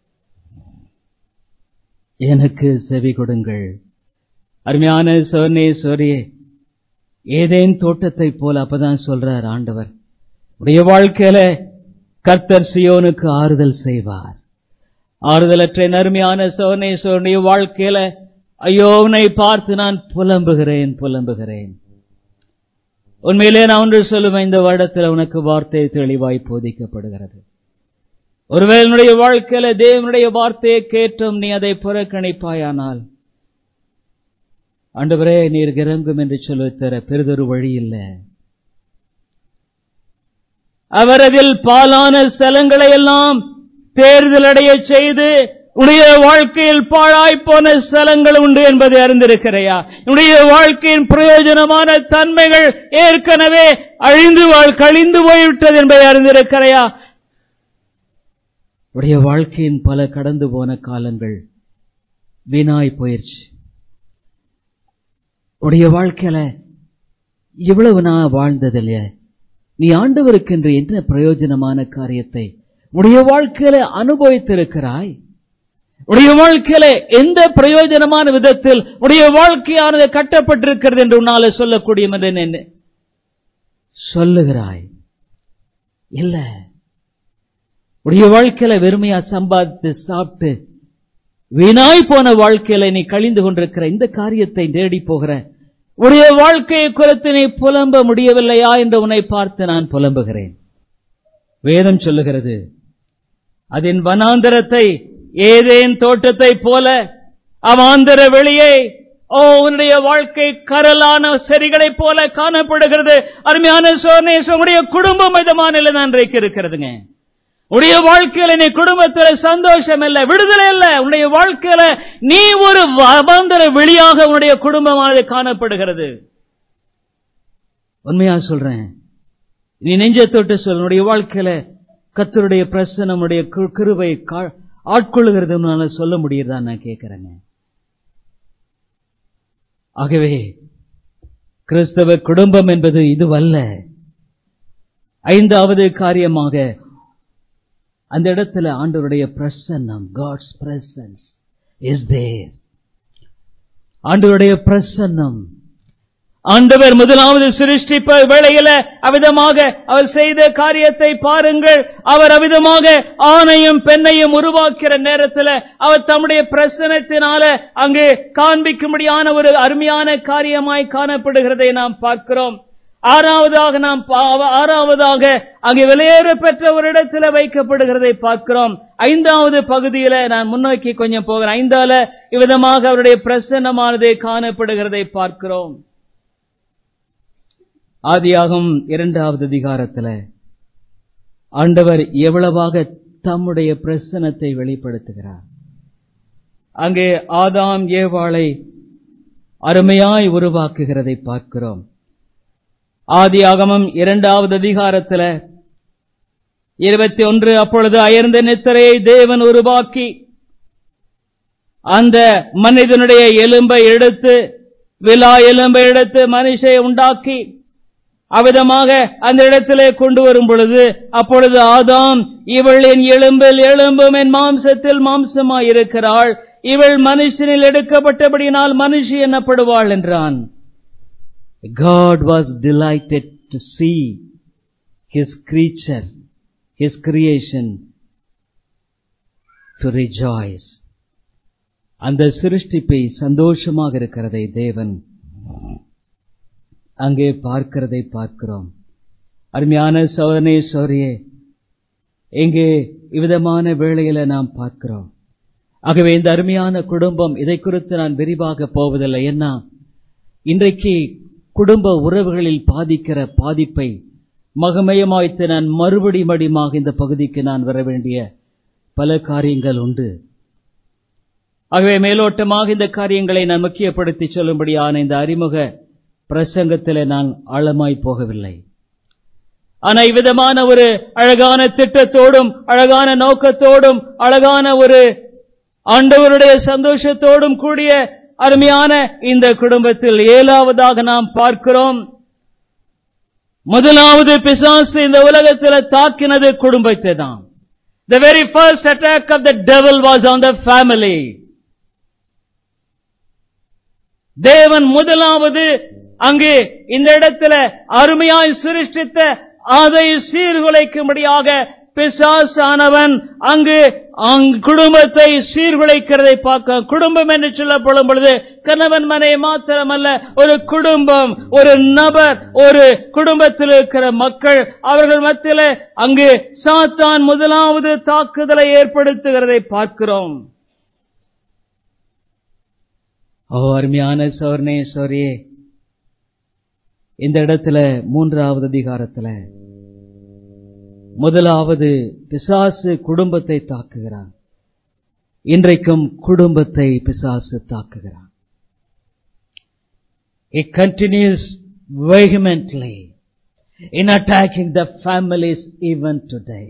எனக்கு செவி கொடுங்கள் அருமையான சோனே சோரியே ஏதேன் தோட்டத்தை போல அப்பதான் சொல்றார் ஆண்டவர் உடைய வாழ்க்கையில கர்த்தர் சியோனுக்கு ஆறுதல் செய்வார் ஆறுதலற்ற நறுமையான சோனை சோனுடைய வாழ்க்கையில ஐயோ உன்னை பார்த்து நான் புலம்புகிறேன் புலம்புகிறேன் உண்மையிலே நான் ஒன்று சொல்லுவேன் இந்த வருடத்தில் உனக்கு வார்த்தை தெளிவாய் போதிக்கப்படுகிறது ஒருவேளை என்னுடைய வாழ்க்கையில தேவனுடைய வார்த்தையை கேட்டும் நீ அதை புறக்கணிப்பாயானால் ஆண்டவரே நீர் இறங்கும் என்று சொல்லுத்தர பெரிதொரு வழி இல்லை அவர் அதில் பாலான ஸ்தலங்களை எல்லாம் தேர்தல் அடைய செய்து உடைய வாழ்க்கையில் பாழாய் போன ஸ்தலங்கள் உண்டு என்பதை அறிந்திருக்கிறையா உடைய வாழ்க்கையின் பிரயோஜனமான தன்மைகள் ஏற்கனவே அழிந்து வாழ் கழிந்து போய்விட்டது என்பதை அறிந்திருக்கிறையா உடைய வாழ்க்கையின் பல கடந்து போன காலங்கள் வீணாய் போயிடுச்சு உடைய வாழ்க்கையில இவ்வளவு நான் வாழ்ந்தது இல்லையா நீ ஆண்டவருக்கென்று என்ன பிரயோஜனமான காரியத்தை உடைய வாழ்க்கையில அனுபவித்திருக்கிறாய் உடைய வாழ்க்கையில எந்த பிரயோஜனமான விதத்தில் உடைய வாழ்க்கையானது கட்டப்பட்டிருக்கிறது என்று உன்னால சொல்லக்கூடிய என்ன சொல்லுகிறாய் இல்ல உடைய வாழ்க்கையில வெறுமையா சம்பாதித்து சாப்பிட்டு வீணாய் போன வாழ்க்கையில நீ கழிந்து கொண்டிருக்கிற இந்த காரியத்தை தேடி போகிற உடைய வாழ்க்கையை குறித்து நீ புலம்ப முடியவில்லையா என்று உன்னை பார்த்து நான் புலம்புகிறேன் வேதம் சொல்லுகிறது அதன் வனாந்தரத்தை ஏதேன் தோட்டத்தை போல அவாந்தர வெளியே ஓ உன்னுடைய வாழ்க்கை கரலான செடிகளைப் போல காணப்படுகிறது அருமையான சோனேஸ் உங்களுடைய குடும்பம் விதமான நிலை தான் இருக்கிறதுங்க உடைய வாழ்க்கையில நீ குடும்பத்துல சந்தோஷம் இல்ல விடுதலை இல்ல உன்னுடைய வாழ்க்கையில நீ ஒரு அவாந்தர வெளியாக உன்னுடைய குடும்பமானது காணப்படுகிறது உண்மையா சொல்றேன் நீ நெஞ்ச தொட்டு சொல் உன்னுடைய வாழ்க்கையில கத்தருடைய பிரசனம் உடைய கிருவை ஆட்கொள்ளுகிறது சொல்ல முடியுதா நான் கேட்கிறேங்க ஆகவே கிறிஸ்தவ குடும்பம் என்பது இதுவல்ல ஐந்தாவது காரியமாக அந்த இடத்துல ஆண்டவருடைய பிரசன்னம் காட்ஸ் பிரசன்ஸ் இஸ் தேர் ஆண்டவருடைய பிரசன்னம் ஆண்டவர் முதலாவது சிருஷ்டிப்ப வேளையில அவிதமாக அவர் செய்த காரியத்தை பாருங்கள் அவர் அவிதமாக ஆணையும் பெண்ணையும் உருவாக்கிற நேரத்தில் அவர் தம்முடைய பிரசனத்தினால அங்கு காண்பிக்கும்படியான ஒரு அருமையான காரியமாய் காணப்படுகிறதை நாம் பார்க்கிறோம் ஆறாவதாக நாம் ஆறாவதாக அங்கே வெளியேற பெற்ற ஒரு இடத்துல வைக்கப்படுகிறதை பார்க்கிறோம் ஐந்தாவது பகுதியில நான் முன்னோக்கி கொஞ்சம் போகிறேன் ஐந்தால இவ்விதமாக அவருடைய பிரசன்னமானது காணப்படுகிறதை பார்க்கிறோம் ஆதியாகும் இரண்டாவது அதிகாரத்துல ஆண்டவர் எவ்வளவாக தம்முடைய பிரசனத்தை வெளிப்படுத்துகிறார் அங்கே ஆதாம் ஏவாளை அருமையாய் உருவாக்குகிறதை பார்க்கிறோம் ஆதியாகமம் இரண்டாவது அதிகாரத்துல இருபத்தி ஒன்று அப்பொழுது அயர்ந்த நித்திரையை தேவன் உருவாக்கி அந்த மனிதனுடைய எலும்பை எடுத்து விழா எலும்பை எடுத்து மனுஷை உண்டாக்கி அவ்விதமாக அந்த இடத்திலே கொண்டு வரும் பொழுது அப்பொழுது ஆதாம் இவள் என் எலும்பில் எலும்பும் என் மாம்சத்தில் மாம்சமாய் இருக்கிறாள் இவள் மனுஷனில் எடுக்கப்பட்டபடியினால் மனுஷி எனப்படுவாள் என்றான் God was delighted to see his creature, his creation to rejoice. அந்த சிருஷ்டிப்பை சந்தோஷமாக இருக்கிறதை தேவன் அங்கே பார்க்கிறதை பார்க்கிறோம் அருமையான சோதனை சோரியே இங்கே இவ்விதமான வேளையில நாம் பார்க்கிறோம் ஆகவே இந்த அருமையான குடும்பம் இதை குறித்து நான் விரிவாக போவதில்லை என்ன இன்றைக்கு குடும்ப உறவுகளில் பாதிக்கிற பாதிப்பை மகமயமாய்த்து நான் மறுபடி மடிமாக இந்த பகுதிக்கு நான் வர வேண்டிய பல காரியங்கள் உண்டு ஆகவே மேலோட்டமாக இந்த காரியங்களை நான் முக்கியப்படுத்தி சொல்லும்படியான இந்த அறிமுக பிரசங்கத்தில் நான் ஆழமாய் போகவில்லை ஆனா இவ்விதமான ஒரு அழகான திட்டத்தோடும் அழகான நோக்கத்தோடும் அழகான ஒரு ஆண்டவருடைய சந்தோஷத்தோடும் கூடிய அருமையான இந்த குடும்பத்தில் ஏழாவதாக நாம் பார்க்கிறோம் முதலாவது பிசாசு இந்த உலகத்தில் தாக்கினது குடும்பத்தை தான் The very first attack of the devil was on the family. தேவன் முதலாவது அங்கு இந்த இடத்துல அருமையாய் சிருஷ்டித்த அதை சீர்குலைக்கும்படியாக பிசாசானவன் அங்கு குடும்பத்தை சீர்குலைக்கிறதை பார்க்க குடும்பம் என்று சொல்லப்படும் பொழுது கணவன் மனை மாத்திரமல்ல ஒரு குடும்பம் ஒரு நபர் ஒரு குடும்பத்தில் இருக்கிற மக்கள் அவர்கள் மத்தியில் அங்கு சாத்தான் முதலாவது தாக்குதலை ஏற்படுத்துகிறதை பார்க்கிறோம் ஓ அருமையான சோர்னே சோரியே இந்த இடத்துல மூன்றாவது அதிகாரத்துல முதலாவது பிசாசு குடும்பத்தை தாக்குகிறான் இன்றைக்கும் குடும்பத்தை பிசாசு தாக்குகிறான் It continues vehemently in attacking the families even today.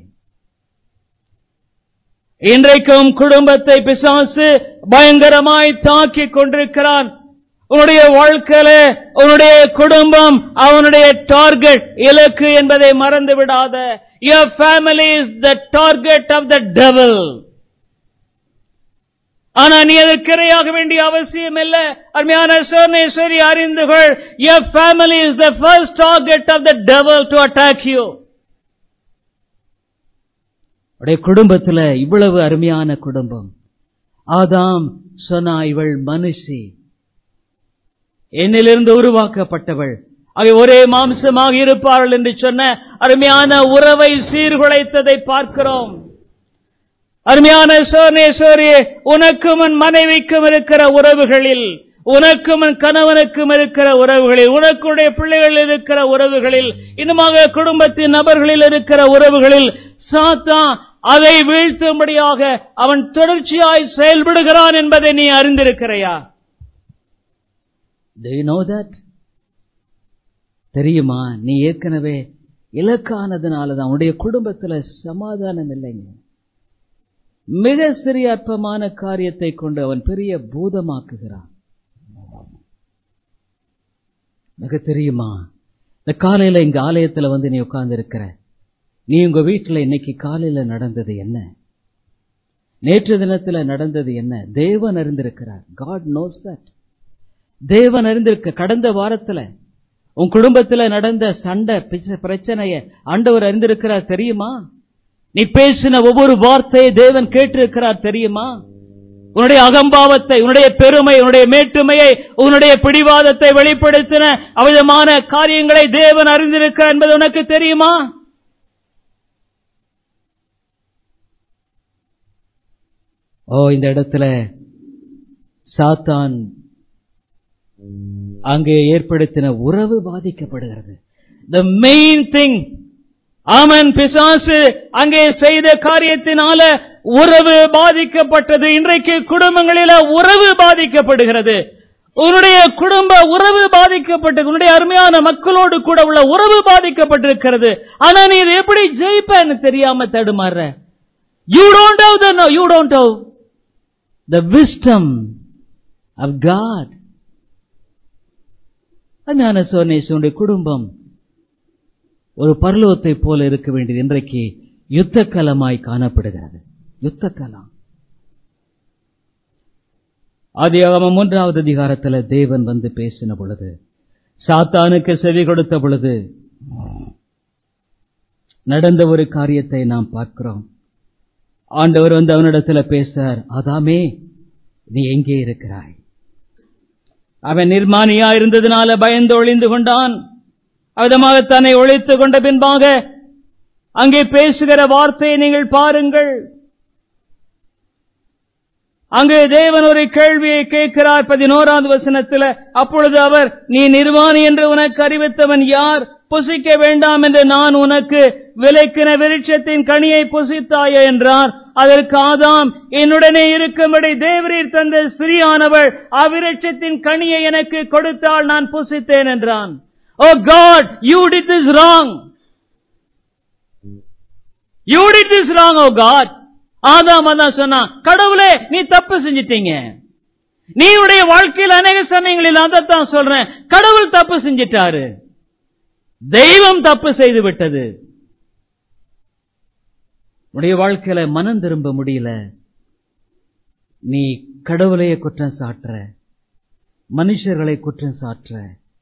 இன்றைக்கும் குடும்பத்தை பிசாசு பயங்கரமாய் தாக்கிக் கொண்டிருக்கிறான் உன்னுடைய வாழ்க்கையில உன்னுடைய குடும்பம் அவனுடைய டார்கெட் இலக்கு என்பதை மறந்து விடாத your family is the target of the devil ஆனா நீ அதற்கு இரையாக வேண்டிய அவசியம் இல்ல அருமையான சோனேஸ்வரி அறிந்துகள் your family is the first target of the devil to attack you உடைய குடும்பத்துல இவ்வளவு அருமையான குடும்பம் ஆதாம் சொன்னா இவள் மனுஷி என்னிலிருந்து உருவாக்கப்பட்டவள் அவை ஒரே மாம்சமாக இருப்பார்கள் என்று சொன்ன அருமையான உறவை சீர்குலைத்ததை பார்க்கிறோம் அருமையான சோனேஸ்வரி உனக்கும் உன் மனைவிக்கும் இருக்கிற உறவுகளில் உனக்கும் உன் கணவனுக்கும் இருக்கிற உறவுகளில் உனக்குடைய பிள்ளைகளில் இருக்கிற உறவுகளில் இன்னுமாக குடும்பத்தின் நபர்களில் இருக்கிற உறவுகளில் சாத்தா அதை வீழ்த்தும்படியாக அவன் தொடர்ச்சியாய் செயல்படுகிறான் என்பதை நீ அறிந்திருக்கிறையா Do you know that? தெரியுமா நீ ஏற்கனவே இலக்கானதுனாலதான் உன்னுடைய குடும்பத்துல சமாதானம் இல்லைங்க மிக சிறிய அற்பமான காரியத்தை கொண்டு அவன் பெரிய பூதமாக்குகிறான் எனக்கு தெரியுமா இந்த காலையில இங்க ஆலயத்துல வந்து நீ உட்கார்ந்து இருக்கிற நீ உங்க வீட்டுல இன்னைக்கு காலையில நடந்தது என்ன நேற்று தினத்துல நடந்தது என்ன தேவன் அறிந்திருக்கிறார் காட் நோஸ் தட் தேவன் அறிந்திருக்க கடந்த வாரத்துல உன் குடும்பத்துல நடந்த சண்டை பிரச்சனைய ஆண்டவர் அறிந்திருக்கிறார் தெரியுமா நீ பேசின ஒவ்வொரு வார்த்தையை தேவன் கேட்டிருக்கிறார் தெரியுமா உன்னுடைய அகம்பாவத்தை உன்னுடைய பெருமை உன்னுடைய மேட்டுமையை உன்னுடைய பிடிவாதத்தை வெளிப்படுத்தின அவிதமான காரியங்களை தேவன் அறிந்திருக்கிறார் என்பது உனக்கு தெரியுமா ஓ இந்த இடத்துல சாத்தான் அங்கே ஏற்படுத்தின உறவு பாதிக்கப்படுகிறது த மெயின் திங் ஆமன் பிசாசு அங்கே செய்த காரியத்தினால உறவு பாதிக்கப்பட்டது இன்றைக்கு குடும்பங்களில உறவு பாதிக்கப்படுகிறது உன்னுடைய குடும்ப உறவு பாதிக்கப்பட்டு உன்னுடைய அருமையான மக்களோடு கூட உள்ள உறவு பாதிக்கப்பட்டிருக்கிறது ஆனா நீ இதை எப்படி ஜெயிப்பன்னு தெரியாம தடுமாற you don't have the you don't have the wisdom of God அஞ்ஞான சோனேஸ்வனுடைய குடும்பம் ஒரு பரலோகத்தை போல இருக்க வேண்டியது இன்றைக்கு யுத்த களமாய் காணப்படுகிறது யுத்த களம் ஆதி மூன்றாவது அதிகாரத்தில் தேவன் வந்து பேசின பொழுது சாத்தானுக்கு செவி கொடுத்த பொழுது நடந்த ஒரு காரியத்தை நாம் பார்க்கிறோம் ஆண்டவர் வந்து அவனிடத்தில் பேசார் அதாமே நீ எங்கே இருக்கிறாய் அவன் நிர்மாணியா இருந்ததுனால பயந்து ஒளிந்து கொண்டான் அவிதமாக தன்னை ஒழித்துக் கொண்ட பின்பாக அங்கே பேசுகிற வார்த்தையை நீங்கள் பாருங்கள் அங்கு தேவன் ஒரு கேள்வியை கேட்கிறார் பதினோராவது வசனத்தில் அப்பொழுது அவர் நீ நிர்வாணி என்று உனக்கு அறிவித்தவன் யார் புசிக்க வேண்டாம் என்று நான் உனக்கு விலைக்கின விருட்சத்தின் கனியை புசித்தாய என்றார் அதற்கு ஆதாம் என்னுடனே இருக்கும்படி தேவரீர் தந்த ஸ்திரியானவள் அவ்விருட்சத்தின் கனியை எனக்கு கொடுத்தால் நான் புசித்தேன் என்றான் oh God you did this wrong you did this wrong oh God ஆதாம் அதான் சொன்னான் கடவுளே நீ தப்பு செஞ்சிட்டீங்க நீ உடைய வாழ்க்கையில் அநேக சமயங்களில் அதைத்தான் சொல்றேன் கடவுள் தப்பு செஞ்சிட்டாரு தெய்வம் தப்பு செய்து விட்டது உடைய வாழ்க்கையில மனம் திரும்ப முடியல நீ கடவுளையே குற்றம் சாட்டுற மனுஷர்களை குற்றம் சாட்டுற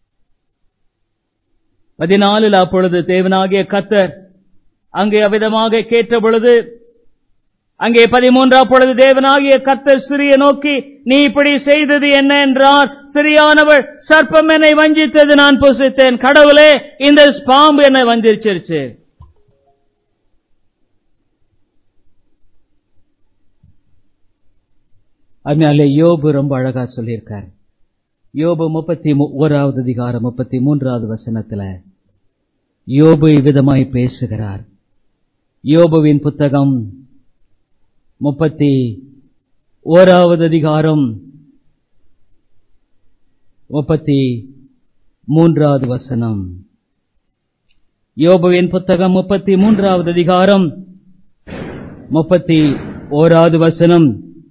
பதினாலில் அப்பொழுது தேவனாகிய கத்தர் அங்கே அவ்விதமாக கேட்ட பொழுது அங்கே பதிமூன்றாம் பொழுது தேவனாகிய கத்தர் சிறிய நோக்கி நீ இப்படி செய்தது என்ன என்றார் சிறியானவள் சர்ப்பம் என்னை வஞ்சித்தது நான் புசித்தேன் கடவுளே இந்த பாம்பு என்னை வஞ்சிருச்சிருச்சு அதனால யோபு ரொம்ப அழகா சொல்லியிருக்கார் யோபு முப்பத்தி ஓராவது அதிகாரம் முப்பத்தி மூன்றாவது வசனத்துல யோபு இவ்விதமாய் பேசுகிறார் யோபுவின் புத்தகம் முப்பத்தி ஓராவது அதிகாரம் முப்பத்தி மூன்றாவது வசனம் யோபுவின் புத்தகம் முப்பத்தி மூன்றாவது அதிகாரம் முப்பத்தி ஓராவது வசனம்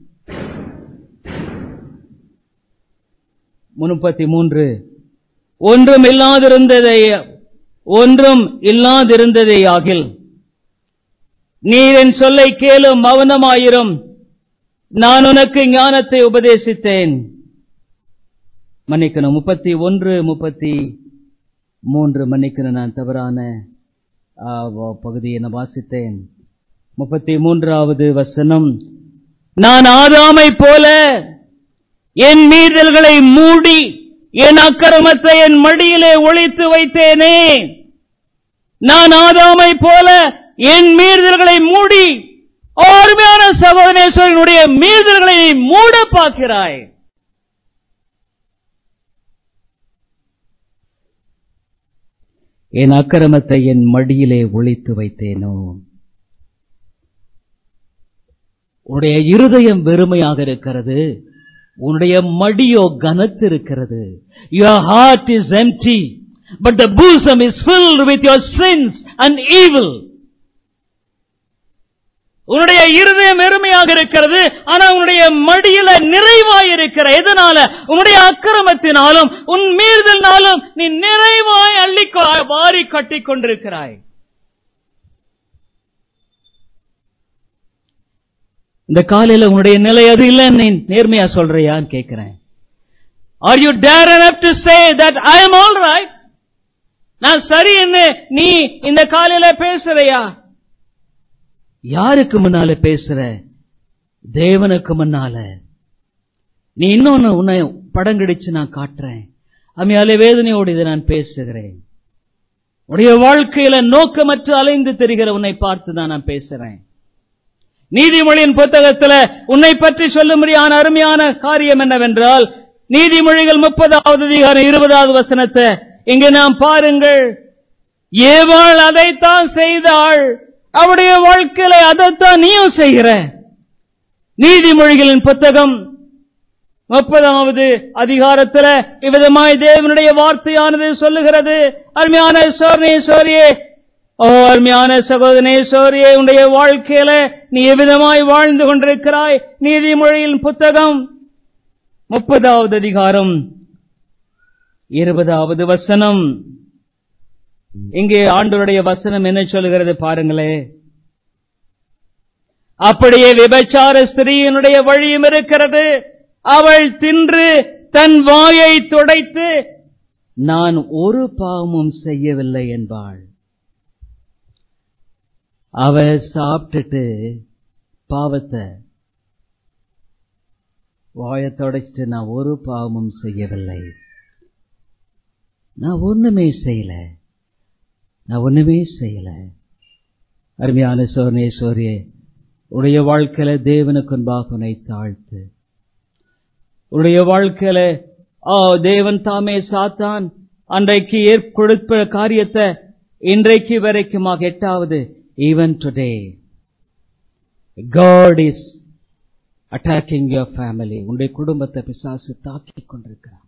முப்பத்தி மூன்று ஒன்றும் இல்லாதிருந்ததை ஒன்றும் இல்லாதிருந்ததே ஆகில் நீர் என் சொல்லை கேளும் மௌனமாயிரும் நான் உனக்கு ஞானத்தை உபதேசித்தேன் மன்னிக்கணும் முப்பத்தி ஒன்று முப்பத்தி மூன்று மன்னிக்கணும் நான் தவறான பகுதியை நான் வாசித்தேன் முப்பத்தி மூன்றாவது வசனம் நான் ஆதாமை போல என் மீறல்களை மூடி என் அக்கிரமத்தை என் மடியிலே ஒழித்து வைத்தேனே நான் ஆதாமை போல என் மீறுதல்களை மூடி அருமையான சகோதரேஸ்வரனுடைய மீறுதல்களை மூட பார்க்கிறாய் என் அக்கிரமத்தை என் மடியிலே ஒழித்து வைத்தேனோ உன்னுடைய இருதயம் வெறுமையாக இருக்கிறது உன்னுடைய மடியோ கனத்து இருக்கிறது your heart is empty but the bosom is filled with your sins and evil உன்னுடைய இருதயம் எருமையாக இருக்கிறது ஆனா உன்னுடைய மடியில நிறைவாய் இருக்கிற எதனால உன்னுடைய அக்கிரமத்தினாலும் உன் மீறுதல்னாலும் நீ நிறைவாய் அள்ளி வாரி கட்டி கொண்டிருக்கிறாய் இந்த காலையில உன்னுடைய நிலை அது இல்லைன்னு நீ நேர்மையா சொல்றியான்னு கேட்கிறேன் are you dare enough to say that I am all right நான் சரி என்ன நீ இந்த காலையில பேசுறையா யாருக்கு முன்னால பேசுற தேவனுக்கு முன்னால நீ இன்னொன்னு உன்னை படம் கிடைச்சு நான் காட்டுறேன் அம்மையாலே வேதனையோடு இதை நான் பேசுகிறேன் உடைய வாழ்க்கையில நோக்கமற்று அலைந்து தெரிகிற உன்னை பார்த்து தான் நான் பேசுறேன் நீதிமொழியின் புத்தகத்துல உன்னை பற்றி சொல்லும்படியான அருமையான காரியம் என்னவென்றால் நீதிமொழிகள் முப்பதாவது அதிகாரம் இருபதாவது வசனத்தை இங்கு நாம் பாருங்கள் ஏவாள் அதைத்தான் செய்தாள் அவருடைய வாழ்க்கையில அதைத்தான் நீயும் செய்கிற நீதிமொழிகளின் புத்தகம் முப்பதாவது அதிகாரத்துல இவ்விதமாய் தேவனுடைய வார்த்தையானது சொல்லுகிறது அருமையான சோர்னே சோரியே ஓ அருமையான சகோதரனே சோரியே உன்னுடைய வாழ்க்கையில நீ எவ்விதமாய் வாழ்ந்து கொண்டிருக்கிறாய் நீதிமொழியின் புத்தகம் முப்பதாவது அதிகாரம் இருபதாவது வசனம் இங்கே ஆண்டவருடைய வசனம் என்ன சொல்லுகிறது பாருங்களே அப்படியே விபச்சார ஸ்திரீயினுடைய வழியும் இருக்கிறது அவள் தின்று தன் வாயை துடைத்து நான் ஒரு பாவமும் செய்யவில்லை என்பாள் அவ சாப்பிட்டுட்டு பாவத்தை வாயை தொடச்சிட்டு நான் ஒரு பாவமும் செய்யவில்லை நான் ஒண்ணுமே செய்யல நான் ஒண்ணுமே செய்யல அருமையான சோர்னே சோரியே உடைய வாழ்க்கையில தேவனுக்கு முன்பாக உன்னை தாழ்த்து உடைய வாழ்க்கையில ஆ தேவன் தாமே சாத்தான் அன்றைக்கு ஏற்படுத்த காரியத்தை இன்றைக்கு வரைக்குமாக எட்டாவது even today God is attacking your family உன்னுடைய குடும்பத்தை பிசாசு தாக்கிக் கொண்டிருக்கிறான்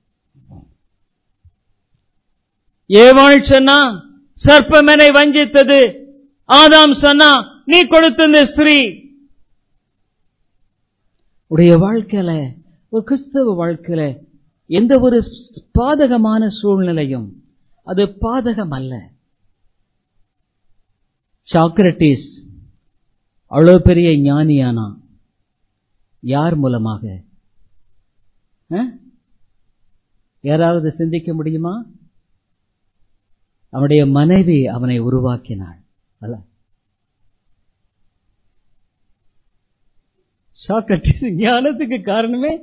ஏவாள் சொன்னா சர்ப்பமனை வஞ்சித்தது ஆதாம் சொன்னா நீ கொடுத்த ஸ்திரீ உடைய வாழ்க்கையில ஒரு கிறிஸ்தவ வாழ்க்கையில எந்த ஒரு பாதகமான சூழ்நிலையும் அது பாதகம் அல்ல சாக்ரட்டிஸ் அவ்வளவு பெரிய ஞானியானா யார் மூலமாக யாராவது சிந்திக்க முடியுமா அவனுடைய மனைவி அவனை உருவாக்கினாள் அல்ல சாக்ரட்டிஸ் ஞானத்துக்கு காரணமே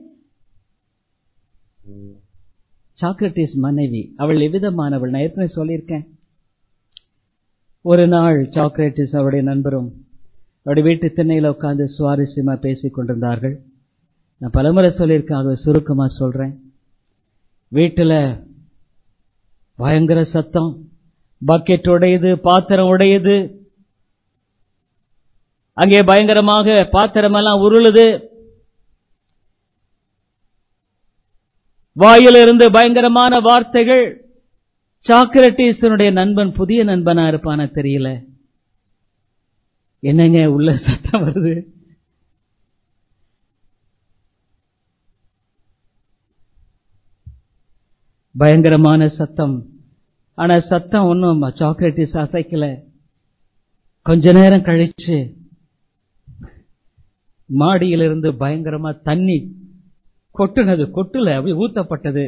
சாக்ரட்டிஸ் மனைவி அவள் எவ்விதமானவள் நான் ஏற்கனவே சொல்லியிருக்கேன் ஒரு நாள் சாக்ரட்டிஸ் அவருடைய நண்பரும் அவருடைய வீட்டு திண்ணையில் உட்கார்ந்து சுவாரஸ்யமா பேசிக் கொண்டிருந்தார்கள் நான் பலமுறை சொல்லியிருக்கேன் அதை சுருக்கமா சொல்றேன் வீட்டுல பயங்கர சத்தம் பக்கெட் உடையுது பாத்திரம் உடையுது அங்கே பயங்கரமாக பாத்திரம் எல்லாம் உருளுது வாயிலிருந்து பயங்கரமான வார்த்தைகள் சாக்ரட்டிஸனுடைய நண்பன் புதிய நண்பனா இருப்பான தெரியல என்னங்க உள்ள சத்தம் வருது பயங்கரமான சத்தம் ஆனா சத்தம் ஒன்றும் சாக்லேட்டிஸ் அசைக்கல கொஞ்ச நேரம் கழிச்சு மாடியிலிருந்து பயங்கரமா தண்ணி கொட்டுனது கொட்டுல அப்படி ஊத்தப்பட்டது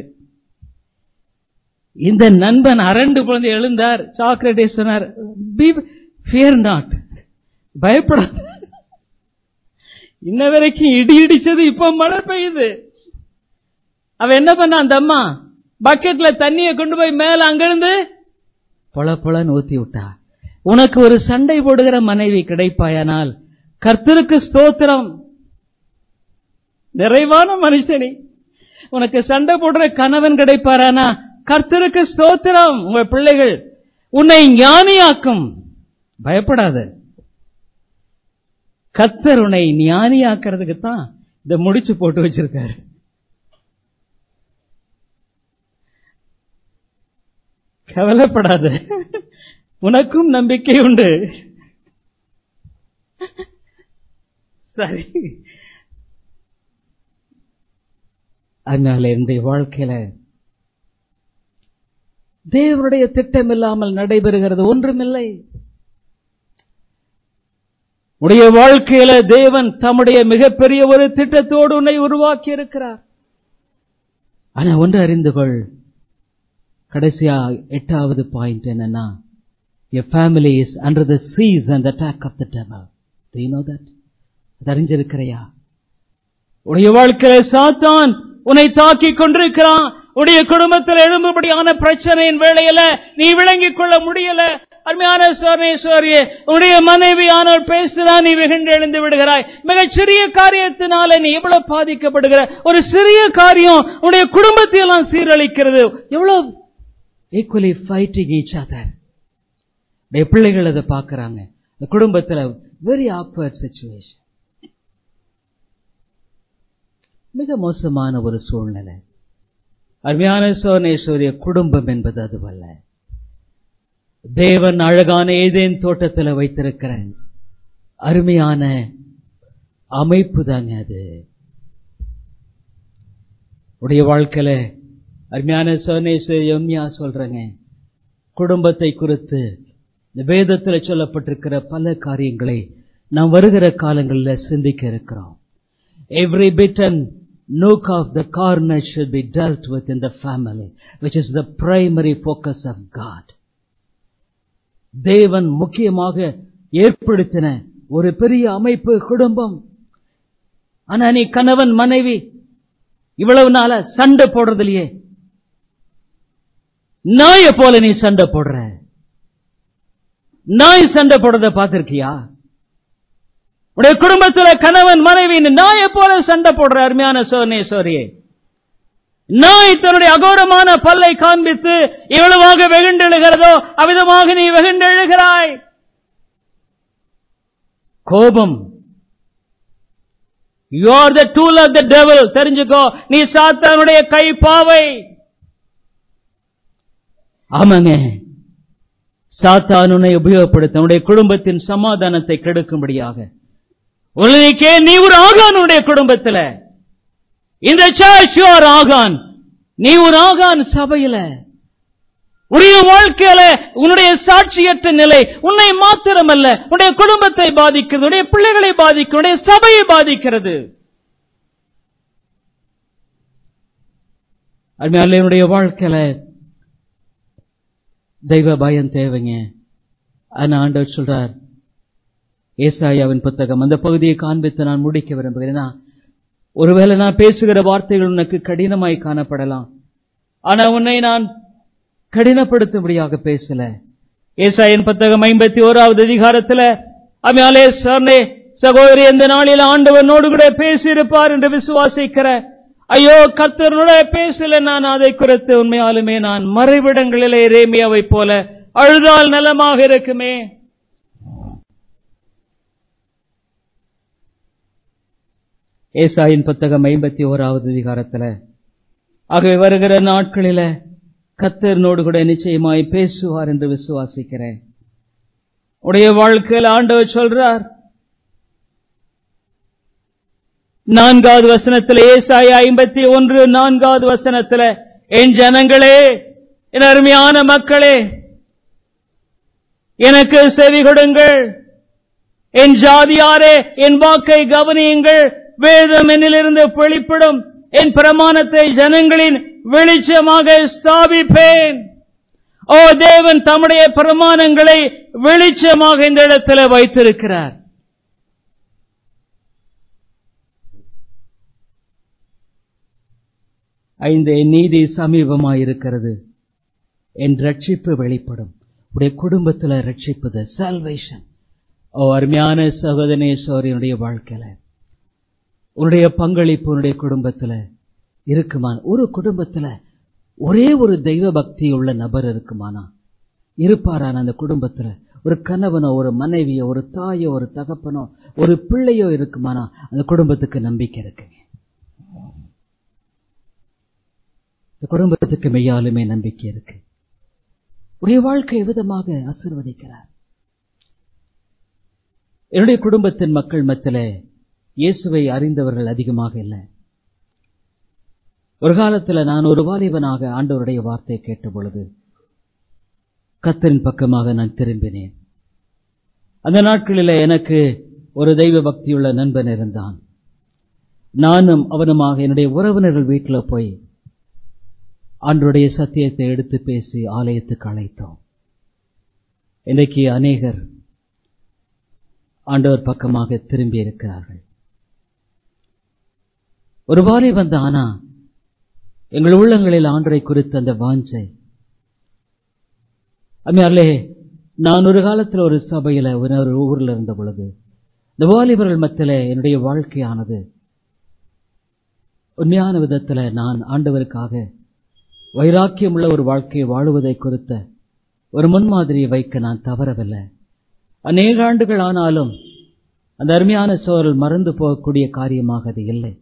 இந்த நண்பன் அரண்டு குழந்தை எழுந்தார் சாக்லேட்டிஸ் சொன்னார் பி ஃபியர் நாட் பயப்படாத இன்ன வரைக்கும் இடி இடிச்சது இப்ப மழை பெய்யுது அவ என்ன பண்ண அந்த அம்மா பக்கெட்ல தண்ணியை கொண்டு போய் மேல அங்கிருந்து பொல பொலன்னு ஊத்தி விட்டா உனக்கு ஒரு சண்டை போடுகிற மனைவி கிடைப்பாயானால் கர்த்தருக்கு ஸ்தோத்திரம் நிறைவான மனுஷனி உனக்கு சண்டை போடுற கணவன் கிடைப்பாரானா கர்த்தருக்கு ஸ்தோத்திரம் உங்க பிள்ளைகள் உன்னை ஞானியாக்கும் பயப்படாத கர்த்தர் உன்னை ஞானியாக்குறதுக்கு தான் இந்த முடிச்சு போட்டு வச்சிருக்காரு கவலைப்படாத உனக்கும் நம்பிக்கை உண்டு சரி அதனால இந்த வாழ்க்கையில தேவனுடைய திட்டம் இல்லாமல் நடைபெறுகிறது ஒன்றுமில்லை உடைய வாழ்க்கையில தேவன் தம்முடைய மிகப்பெரிய ஒரு திட்டத்தோடு உன்னை உருவாக்கி இருக்கிறார் ஆனா ஒன்று அறிந்து கொள் கடைசியா எட்டாவது பாயிண்ட் என்னன்னா your family is under the siege and attack of the devil do you know that அது அறிஞ்சிருக்கிறையா உடைய வாழ்க்கையில சாத்தான் உன்னை தாக்கி கொண்டிருக்கிறான் உடைய குடும்பத்தில் எழும்பும்படியான பிரச்சனையின் வேளையில நீ விளங்கிக் கொள்ள முடியல அருமையான சோர்ணேஸ்வரியே உன்னுடைய மனைவி ஆனால் பேசுதான் நீ வெகுண்டு எழுந்து விடுகிறாய் மிகச் சிறிய காரியத்தினால நீ எவ்வளவு பாதிக்கப்படுகிற ஒரு சிறிய காரியம் உன்னுடைய குடும்பத்தை எல்லாம் சீரழிக்கிறது எவ்வளவு ஈக்குவலி ஃபைட்டிங் ஈச் அதர் பிள்ளைகள் அதை பார்க்கறாங்க இந்த குடும்பத்துல வெரி ஆக்வர்ட் சுச்சுவேஷன் மிக மோசமான ஒரு சூழ்நிலை அருமையான சோனேஸ்வரிய குடும்பம் என்பது அதுவல்ல தேவன் அழகான ஏதேன் தோட்டத்தில் வைத்திருக்கிற அருமையான அமைப்பு தாங்க அது உடைய வாழ்க்கையில அருமையான சோனேஸ்வரி எம்யா சொல்றேங்க குடும்பத்தை குறித்து இந்த வேதத்தில் சொல்லப்பட்டிருக்கிற பல காரியங்களை நாம் வருகிற காலங்களில் சிந்திக்க இருக்கிறோம் every bit and nook of the corner should be dealt with in the family, which is the primary focus of God. தேவன் முக்கியமாக ஏற்படுத்தின ஒரு பெரிய அமைப்பு குடும்பம் ஆனா நீ கணவன் மனைவி இவ்வளவு நாள சண்டை போடுறது இல்லையே நாய போல நீ சண்டை போடுற நாய் சண்டை போடுறத பார்த்திருக்கியா உடைய குடும்பத்துல கணவன் மனைவி நாயை போல சண்டை போடுற அருமையான சோனேஸ்வரியே நாய் தன்னுடைய அகோரமான பல்லை காண்பித்து எவ்வளவாக வெகுண்டெழுகிறதோ அவ்விதமாக நீ வெகுண்டெழுகிறாய் கோபம் you are the tool of the devil தெரிஞ்சுக்கோ நீ சாத்தானுடைய கை பாவை ஆமாங்க சாத்தானுனை உபயோகப்படுத்த உன்னுடைய குடும்பத்தின் சமாதானத்தை கெடுக்கும்படியாக உலகிக்கே நீ ஒரு ஆகான் உன்னுடைய குடும்பத்துல இந்த சர்ச் யுவர் ஆகான் நீ ஒரு ஆகான் சபையில உடைய வாழ்க்கையில உன்னுடைய சாட்சியற்ற நிலை உன்னை மாத்திரமல்ல உன்னுடைய குடும்பத்தை பாதிக்கிறது உடைய பிள்ளைகளை பாதிக்கிறது உடைய சபையை பாதிக்கிறது அதனால என்னுடைய வாழ்க்கையில தெய்வ பயம் தேவைங்க ஆனா ஆண்டவர் சொல்றார் ஏசாயாவின் புத்தகம் அந்த பகுதியை காண்பித்து நான் முடிக்க விரும்புகிறேன் ஒருவேளை நான் பேசுகிற வார்த்தைகள் உனக்கு கடினமாய் காணப்படலாம் ஆனா உன்னை நான் கடினப்படுத்தும்படியாக பேசல ஏசாயின் புத்தகம் ஐம்பத்தி ஓராவது அதிகாரத்துல அமையாலே சார்னே சகோதரி எந்த நாளில் ஆண்டவனோடு கூட பேசியிருப்பார் என்று விசுவாசிக்கிற ஐயோ கர்த்தரோட பேசல நான் அதை குறித்து உண்மையாலுமே நான் மறைவிடங்களிலே ரேமியாவை போல அழுதால் நலமாக இருக்குமே ஏசாயின் புத்தகம் ஐம்பத்தி ஓராவது அதிகாரத்துல ஆகவே வருகிற நாட்களில கத்தர்னோடு கூட நிச்சயமாய் பேசுவார் என்று விசுவாசிக்கிறேன் உடைய வாழ்க்கையில் ஆண்டவர் சொல்றார் நான்காவது வசனத்தில் ஏசாய ஐம்பத்தி ஒன்று நான்காவது வசனத்தில் என் ஜனங்களே என் அருமையான மக்களே எனக்கு செவி கொடுங்கள் என் ஜாதியாரே என் வாக்கை கவனியுங்கள் வேதம் என்னிலிருந்து வெளிப்படும் என் பிரமாணத்தை ஜனங்களின் வெளிச்சமாக ஸ்தாபிப்பேன் ஓ தேவன் தம்முடைய பிரமாணங்களை வெளிச்சமாக இந்த இடத்துல வைத்திருக்கிறார் ஐந்து என் நீதி சமீபமாயிருக்கிறது என் ரட்சிப்பு வெளிப்படும் உடைய குடும்பத்தில் ரட்சிப்பது சால்வேஷன் ஓ அருமையான சகோதரனே சோரியனுடைய வாழ்க்கையில உன்னுடைய பங்களிப்பு உன்னுடைய குடும்பத்துல இருக்குமா ஒரு குடும்பத்துல ஒரே ஒரு தெய்வ பக்தி உள்ள நபர் இருக்குமானா இருப்பாரான அந்த குடும்பத்துல ஒரு கணவனோ ஒரு மனைவியோ ஒரு தாயோ ஒரு தகப்பனோ ஒரு பிள்ளையோ இருக்குமானா அந்த குடும்பத்துக்கு நம்பிக்கை இருக்குங்க இந்த குடும்பத்துக்கு மெய்யாலுமே நம்பிக்கை இருக்கு உடைய வாழ்க்கை விதமாக ஆசிர்வதிக்கிறார் என்னுடைய குடும்பத்தின் மக்கள் மத்தில இயேசுவை அறிந்தவர்கள் அதிகமாக இல்லை ஒரு காலத்தில் நான் ஒரு வாலிபனாக ஆண்டவருடைய வார்த்தை கேட்ட பொழுது கத்தரின் பக்கமாக நான் திரும்பினேன் அந்த நாட்களில் எனக்கு ஒரு தெய்வ பக்தியுள்ள நண்பன் இருந்தான் நானும் அவனுமாக என்னுடைய உறவினர்கள் வீட்டில் போய் ஆண்டருடைய சத்தியத்தை எடுத்து பேசி ஆலயத்துக்கு அழைத்தோம் இன்றைக்கு அநேகர் ஆண்டவர் பக்கமாக திரும்பி இருக்கிறார்கள் ஒரு வாரி வந்த ஆனா எங்கள் உள்ளங்களில் ஆண்டரை குறித்த அந்த வாஞ்சை அம்மையாலே நான் ஒரு காலத்தில் ஒரு சபையில ஒரு ஒரு ஊர்ல இருந்த பொழுது இந்த வாலிபர்கள் மத்தியில என்னுடைய வாழ்க்கையானது உண்மையான விதத்துல நான் ஆண்டவருக்காக வைராக்கியம் உள்ள ஒரு வாழ்க்கையை வாழுவதை குறித்த ஒரு முன்மாதிரியை வைக்க நான் தவறவில்லை அநேக ஆண்டுகள் ஆனாலும் அந்த அருமையான சோழல் மறந்து போகக்கூடிய காரியமாக அது இல்லை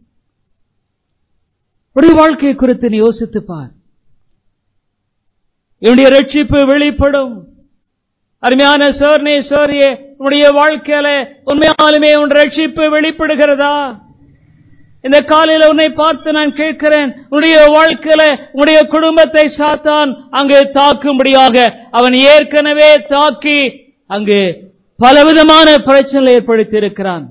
உடைய வாழ்க்கையை குறித்து நீ யோசித்து பார் என்னுடைய ரட்சிப்பு வெளிப்படும் அருமையான சோர்னே சோரியே உன்னுடைய வாழ்க்கையில உண்மையாலுமே உன் ரட்சிப்பு வெளிப்படுகிறதா இந்த காலையில உன்னை பார்த்து நான் கேட்கிறேன் உன்னுடைய வாழ்க்கையில உன்னுடைய குடும்பத்தை சாத்தான் அங்கு தாக்கும்படியாக அவன் ஏற்கனவே தாக்கி அங்கு பலவிதமான பிரச்சனை ஏற்படுத்தி இருக்கிறான்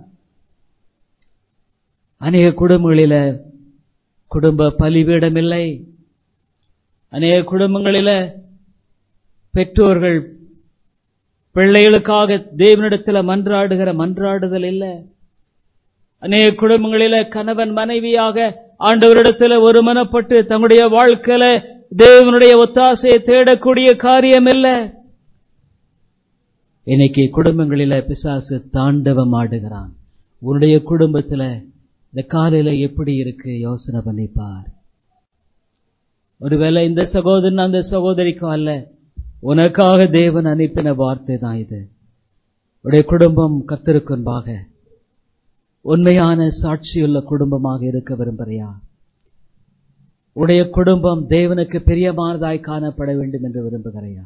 அநேக குடும்பங்களில குடும்ப பலிபீடம் இல்லை அநேக குடும்பங்களில பெற்றோர்கள் பிள்ளைகளுக்காக தேவனிடத்தில் மன்றாடுகிற மன்றாடுதல் இல்லை அநேக குடும்பங்களில கணவன் மனைவியாக ஆண்டவரிடத்தில் ஒருமனப்பட்டு தங்களுடைய வாழ்க்கையில தேவனுடைய ஒத்தாசையை தேடக்கூடிய காரியம் இல்லை இன்னைக்கு குடும்பங்களில பிசாசு தாண்டவம் ஆடுகிறான் உன்னுடைய குடும்பத்துல இந்த காலையில எப்படி இருக்கு யோசனை பண்ணிப்பார் ஒருவேளை இந்த சகோதரன் அந்த சகோதரிக்கும் அல்ல உனக்காக தேவன் அனுப்பின வார்த்தை தான் இது உடைய குடும்பம் கத்திருக்குன்பாக உண்மையான சாட்சியுள்ள குடும்பமாக இருக்க விரும்புறியா உடைய குடும்பம் தேவனுக்கு பிரியமானதாய் காணப்பட வேண்டும் என்று விரும்புகிறையா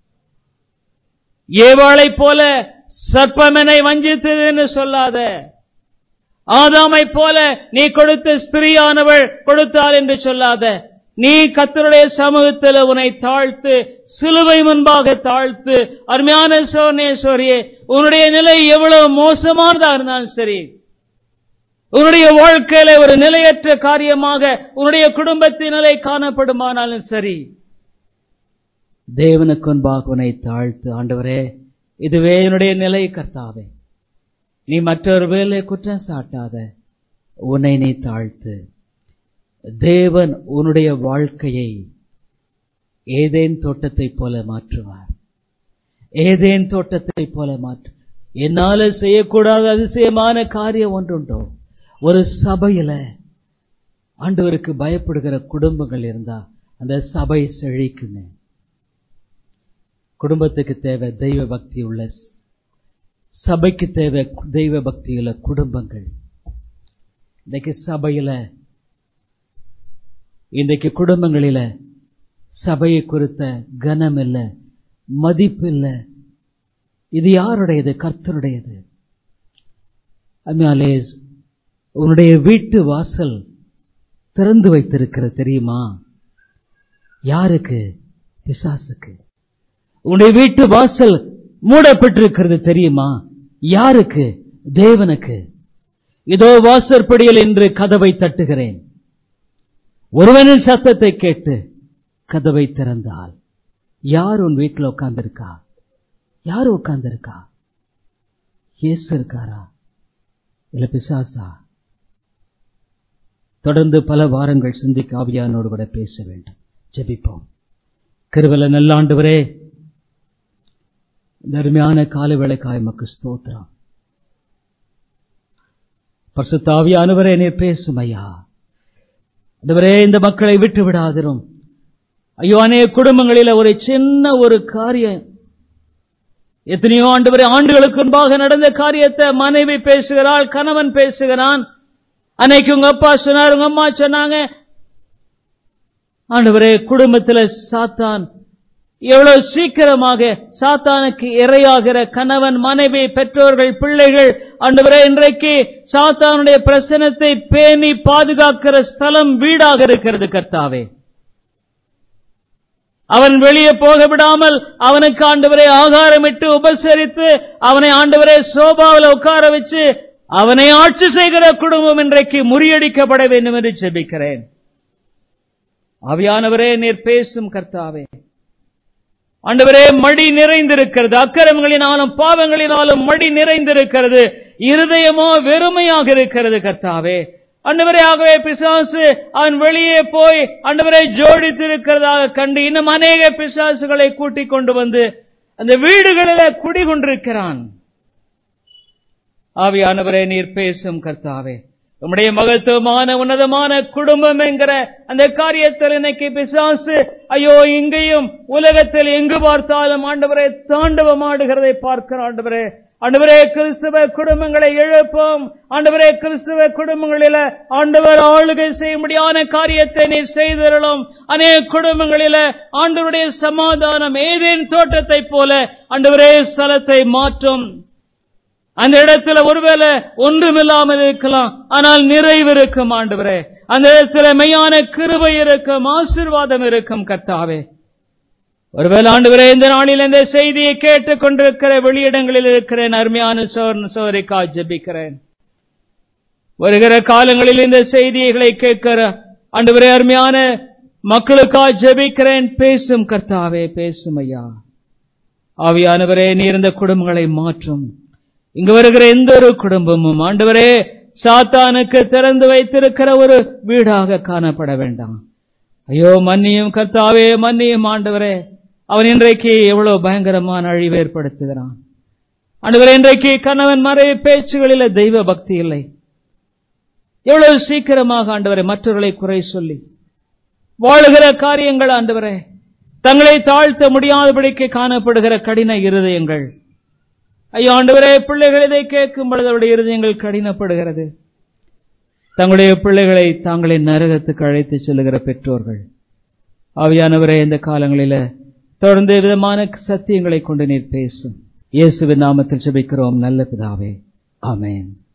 ஏவாளை போல சர்ப்பமெனை வஞ்சித்தது என்று சொல்லாத ஆதாமை போல நீ கொடுத்த ஸ்திரியானவள் கொடுத்தாள் என்று சொல்லாத நீ கத்தருடைய சமூகத்தில் உன்னை தாழ்த்து சிலுவை முன்பாக தாழ்த்து அருமையான சோர்ணேஸ்வரியே உன்னுடைய நிலை எவ்வளவு மோசமானதா இருந்தாலும் சரி உன்னுடைய வாழ்க்கையில ஒரு நிலையற்ற காரியமாக உன்னுடைய குடும்பத்தின் நிலை காணப்படுமானாலும் சரி தேவனுக்கு முன்பாக உன்னை தாழ்த்து ஆண்டவரே இதுவே என்னுடைய நிலை கர்த்தாவே நீ மற்றொரு வேலை குற்றம் சாட்டாத உன்னை நீ தாழ்த்து தேவன் உன்னுடைய வாழ்க்கையை ஏதேன் தோட்டத்தை போல மாற்றுவார் ஏதேன் தோட்டத்தை போல மாற்று என்னால செய்யக்கூடாத அதிசயமான காரியம் ஒன்றுண்டோ ஒரு சபையில ஆண்டவருக்கு பயப்படுகிற குடும்பங்கள் இருந்தா அந்த சபை செழிக்குங்க குடும்பத்துக்கு தேவை தெய்வ பக்தி உள்ள சபைக்கு தேவை தெய்வ பக்தி உள்ள குடும்பங்கள் இன்னைக்கு சபையில இன்றைக்கு குடும்பங்களில சபையை குறித்த கனம் இல்ல மதிப்பு இல்ல இது யாருடையது கர்த்தருடையது அதனாலே உன்னுடைய வீட்டு வாசல் திறந்து வைத்திருக்கிறது தெரியுமா யாருக்கு பிசாசுக்கு உன்னுடைய வீட்டு வாசல் மூடப்பட்டிருக்கிறது தெரியுமா யாருக்கு தேவனுக்கு இதோ வாசற்படியில் என்று கதவை தட்டுகிறேன் ஒருவனின் சத்தத்தை கேட்டு கதவை திறந்தால் யார் உன் வீட்டில் உட்கார்ந்திருக்கா யார் உட்கார்ந்திருக்கா இயேசு இருக்காரா இல்ல பிசாசா தொடர்ந்து பல வாரங்கள் சிந்திக்க ஆவியானோடு கூட பேச வேண்டும் ஜெபிப்போம் கிருவல நல்லாண்டுவரே இந்த அருமையான கால வேலைக்காய் மக்கு ஸ்தோத்திரம் பசுத்தாவியானவரே நீர் பேசும் ஐயா அதுவரே இந்த மக்களை விட்டு விடாதிரும் ஐயோ அநேக குடும்பங்களில் ஒரு சின்ன ஒரு காரியம் எத்தனையோ ஆண்டு வரை ஆண்டுகளுக்கு முன்பாக நடந்த காரியத்தை மனைவி பேசுகிறாள் கணவன் பேசுகிறான் அன்னைக்கு உங்க அப்பா சொன்னார் உங்க அம்மா சொன்னாங்க ஆண்டவரே குடும்பத்தில் சாத்தான் எவ்வளவு சீக்கிரமாக சாத்தானுக்கு இரையாகிற கணவன் மனைவி பெற்றோர்கள் பிள்ளைகள் ஆண்டவரே இன்றைக்கு சாத்தானுடைய பிரசனத்தை பேணி பாதுகாக்கிற ஸ்தலம் வீடாக இருக்கிறது கர்த்தாவே அவன் வெளியே போக விடாமல் அவனுக்கு ஆண்டவரை ஆகாரமிட்டு உபசரித்து அவனை ஆண்டவரை சோபாவில் உட்கார வச்சு அவனை ஆட்சி செய்கிற குடும்பம் இன்றைக்கு முறியடிக்கப்பட வேண்டும் என்று செபிக்கிறேன் அவியானவரே நீர் பேசும் கர்த்தாவே ஆண்டவரே மடி நிறைந்திருக்கிறது அக்கிரமங்களினாலும் பாவங்களினாலும் மடி நிறைந்திருக்கிறது இருதயமோ வெறுமையாக இருக்கிறது கர்த்தாவே அண்டவரே ஆகவே பிசாசு அவன் வெளியே போய் அண்டவரை ஜோடித்திருக்கிறதாக கண்டு இன்னும் அநேக பிசாசுகளை கூட்டிக் கொண்டு வந்து அந்த வீடுகளிலே குடிகொண்டிருக்கிறான் ஆவியானவரே நீர் பேசும் கர்த்தாவே உம்முடைய மகத்துவமான உன்னதமான குடும்பம் என்கிற அந்த காரியத்தில் இன்னைக்கு பிசாசு ஐயோ இங்கேயும் உலகத்தில் எங்கு பார்த்தாலும் ஆண்டவரே தாண்டவமாடுகிறதை பார்க்கிற ஆண்டவரே ஆண்டவரே கிறிஸ்துவ குடும்பங்களை எழுப்போம் ஆண்டவரே கிறிஸ்துவ குடும்பங்களில ஆண்டவர் ஆளுகை செய்யும்படியான காரியத்தை நீ செய்திரலும் அநேக குடும்பங்களில ஆண்டவருடைய சமாதானம் ஏதேன் தோட்டத்தை போல ஆண்டவரே ஸ்தலத்தை மாற்றும் அந்த இடத்துல ஒருவேளை ஒன்றுமில்லாமல் இருக்கலாம் ஆனால் நிறைவு இருக்கும் ஆண்டவரே அந்த இடத்துல மெய்யான கிருபை இருக்கும் ஆசீர்வாதம் இருக்கும் கர்த்தாவே ஒருவேளை ஆண்டவரே இந்த நாளில் இந்த செய்தியை கேட்டுக் கொண்டிருக்கிற வெளியிடங்களில் இருக்கிறேன் அருமையான சோர் சோரிக்கா ஜெபிக்கிறேன் வருகிற காலங்களில் இந்த செய்திகளை கேட்கிற ஆண்டவரே அருமையான மக்களுக்கா ஜெபிக்கிறேன் பேசும் கர்த்தாவே பேசும் ஐயா ஆவியானவரே நீர் இந்த குடும்பங்களை மாற்றும் இங்கு வருகிற எந்த ஒரு குடும்பமும் ஆண்டவரே சாத்தானுக்கு திறந்து வைத்திருக்கிற ஒரு வீடாக காணப்பட வேண்டாம் ஐயோ மன்னியும் கர்த்தாவே மன்னியும் ஆண்டவரே அவன் இன்றைக்கு எவ்வளவு பயங்கரமான அழிவு ஏற்படுத்துகிறான் ஆண்டவரே இன்றைக்கு கணவன் மறை பேச்சுகளில தெய்வ பக்தி இல்லை எவ்வளவு சீக்கிரமாக ஆண்டவரை மற்றவர்களை குறை சொல்லி வாழுகிற காரியங்கள் ஆண்டவரே தங்களை தாழ்த்த முடியாதபடிக்கு காணப்படுகிற கடின இருதயங்கள் ஐயோ ஆண்டவரே பிள்ளைகள் இதை கேட்கும் பொழுது அவருடைய இருதயங்கள் கடினப்படுகிறது தங்களுடைய பிள்ளைகளை தாங்களே நரகத்துக்கு அழைத்து செல்லுகிற பெற்றோர்கள் ஆவியானவரே இந்த காலங்களில தொடர்ந்து விதமான சத்தியங்களை கொண்டு நீர் பேசும் இயேசுவின் நாமத்தில் செபிக்கிறோம் நல்ல பிதாவே ஆமென்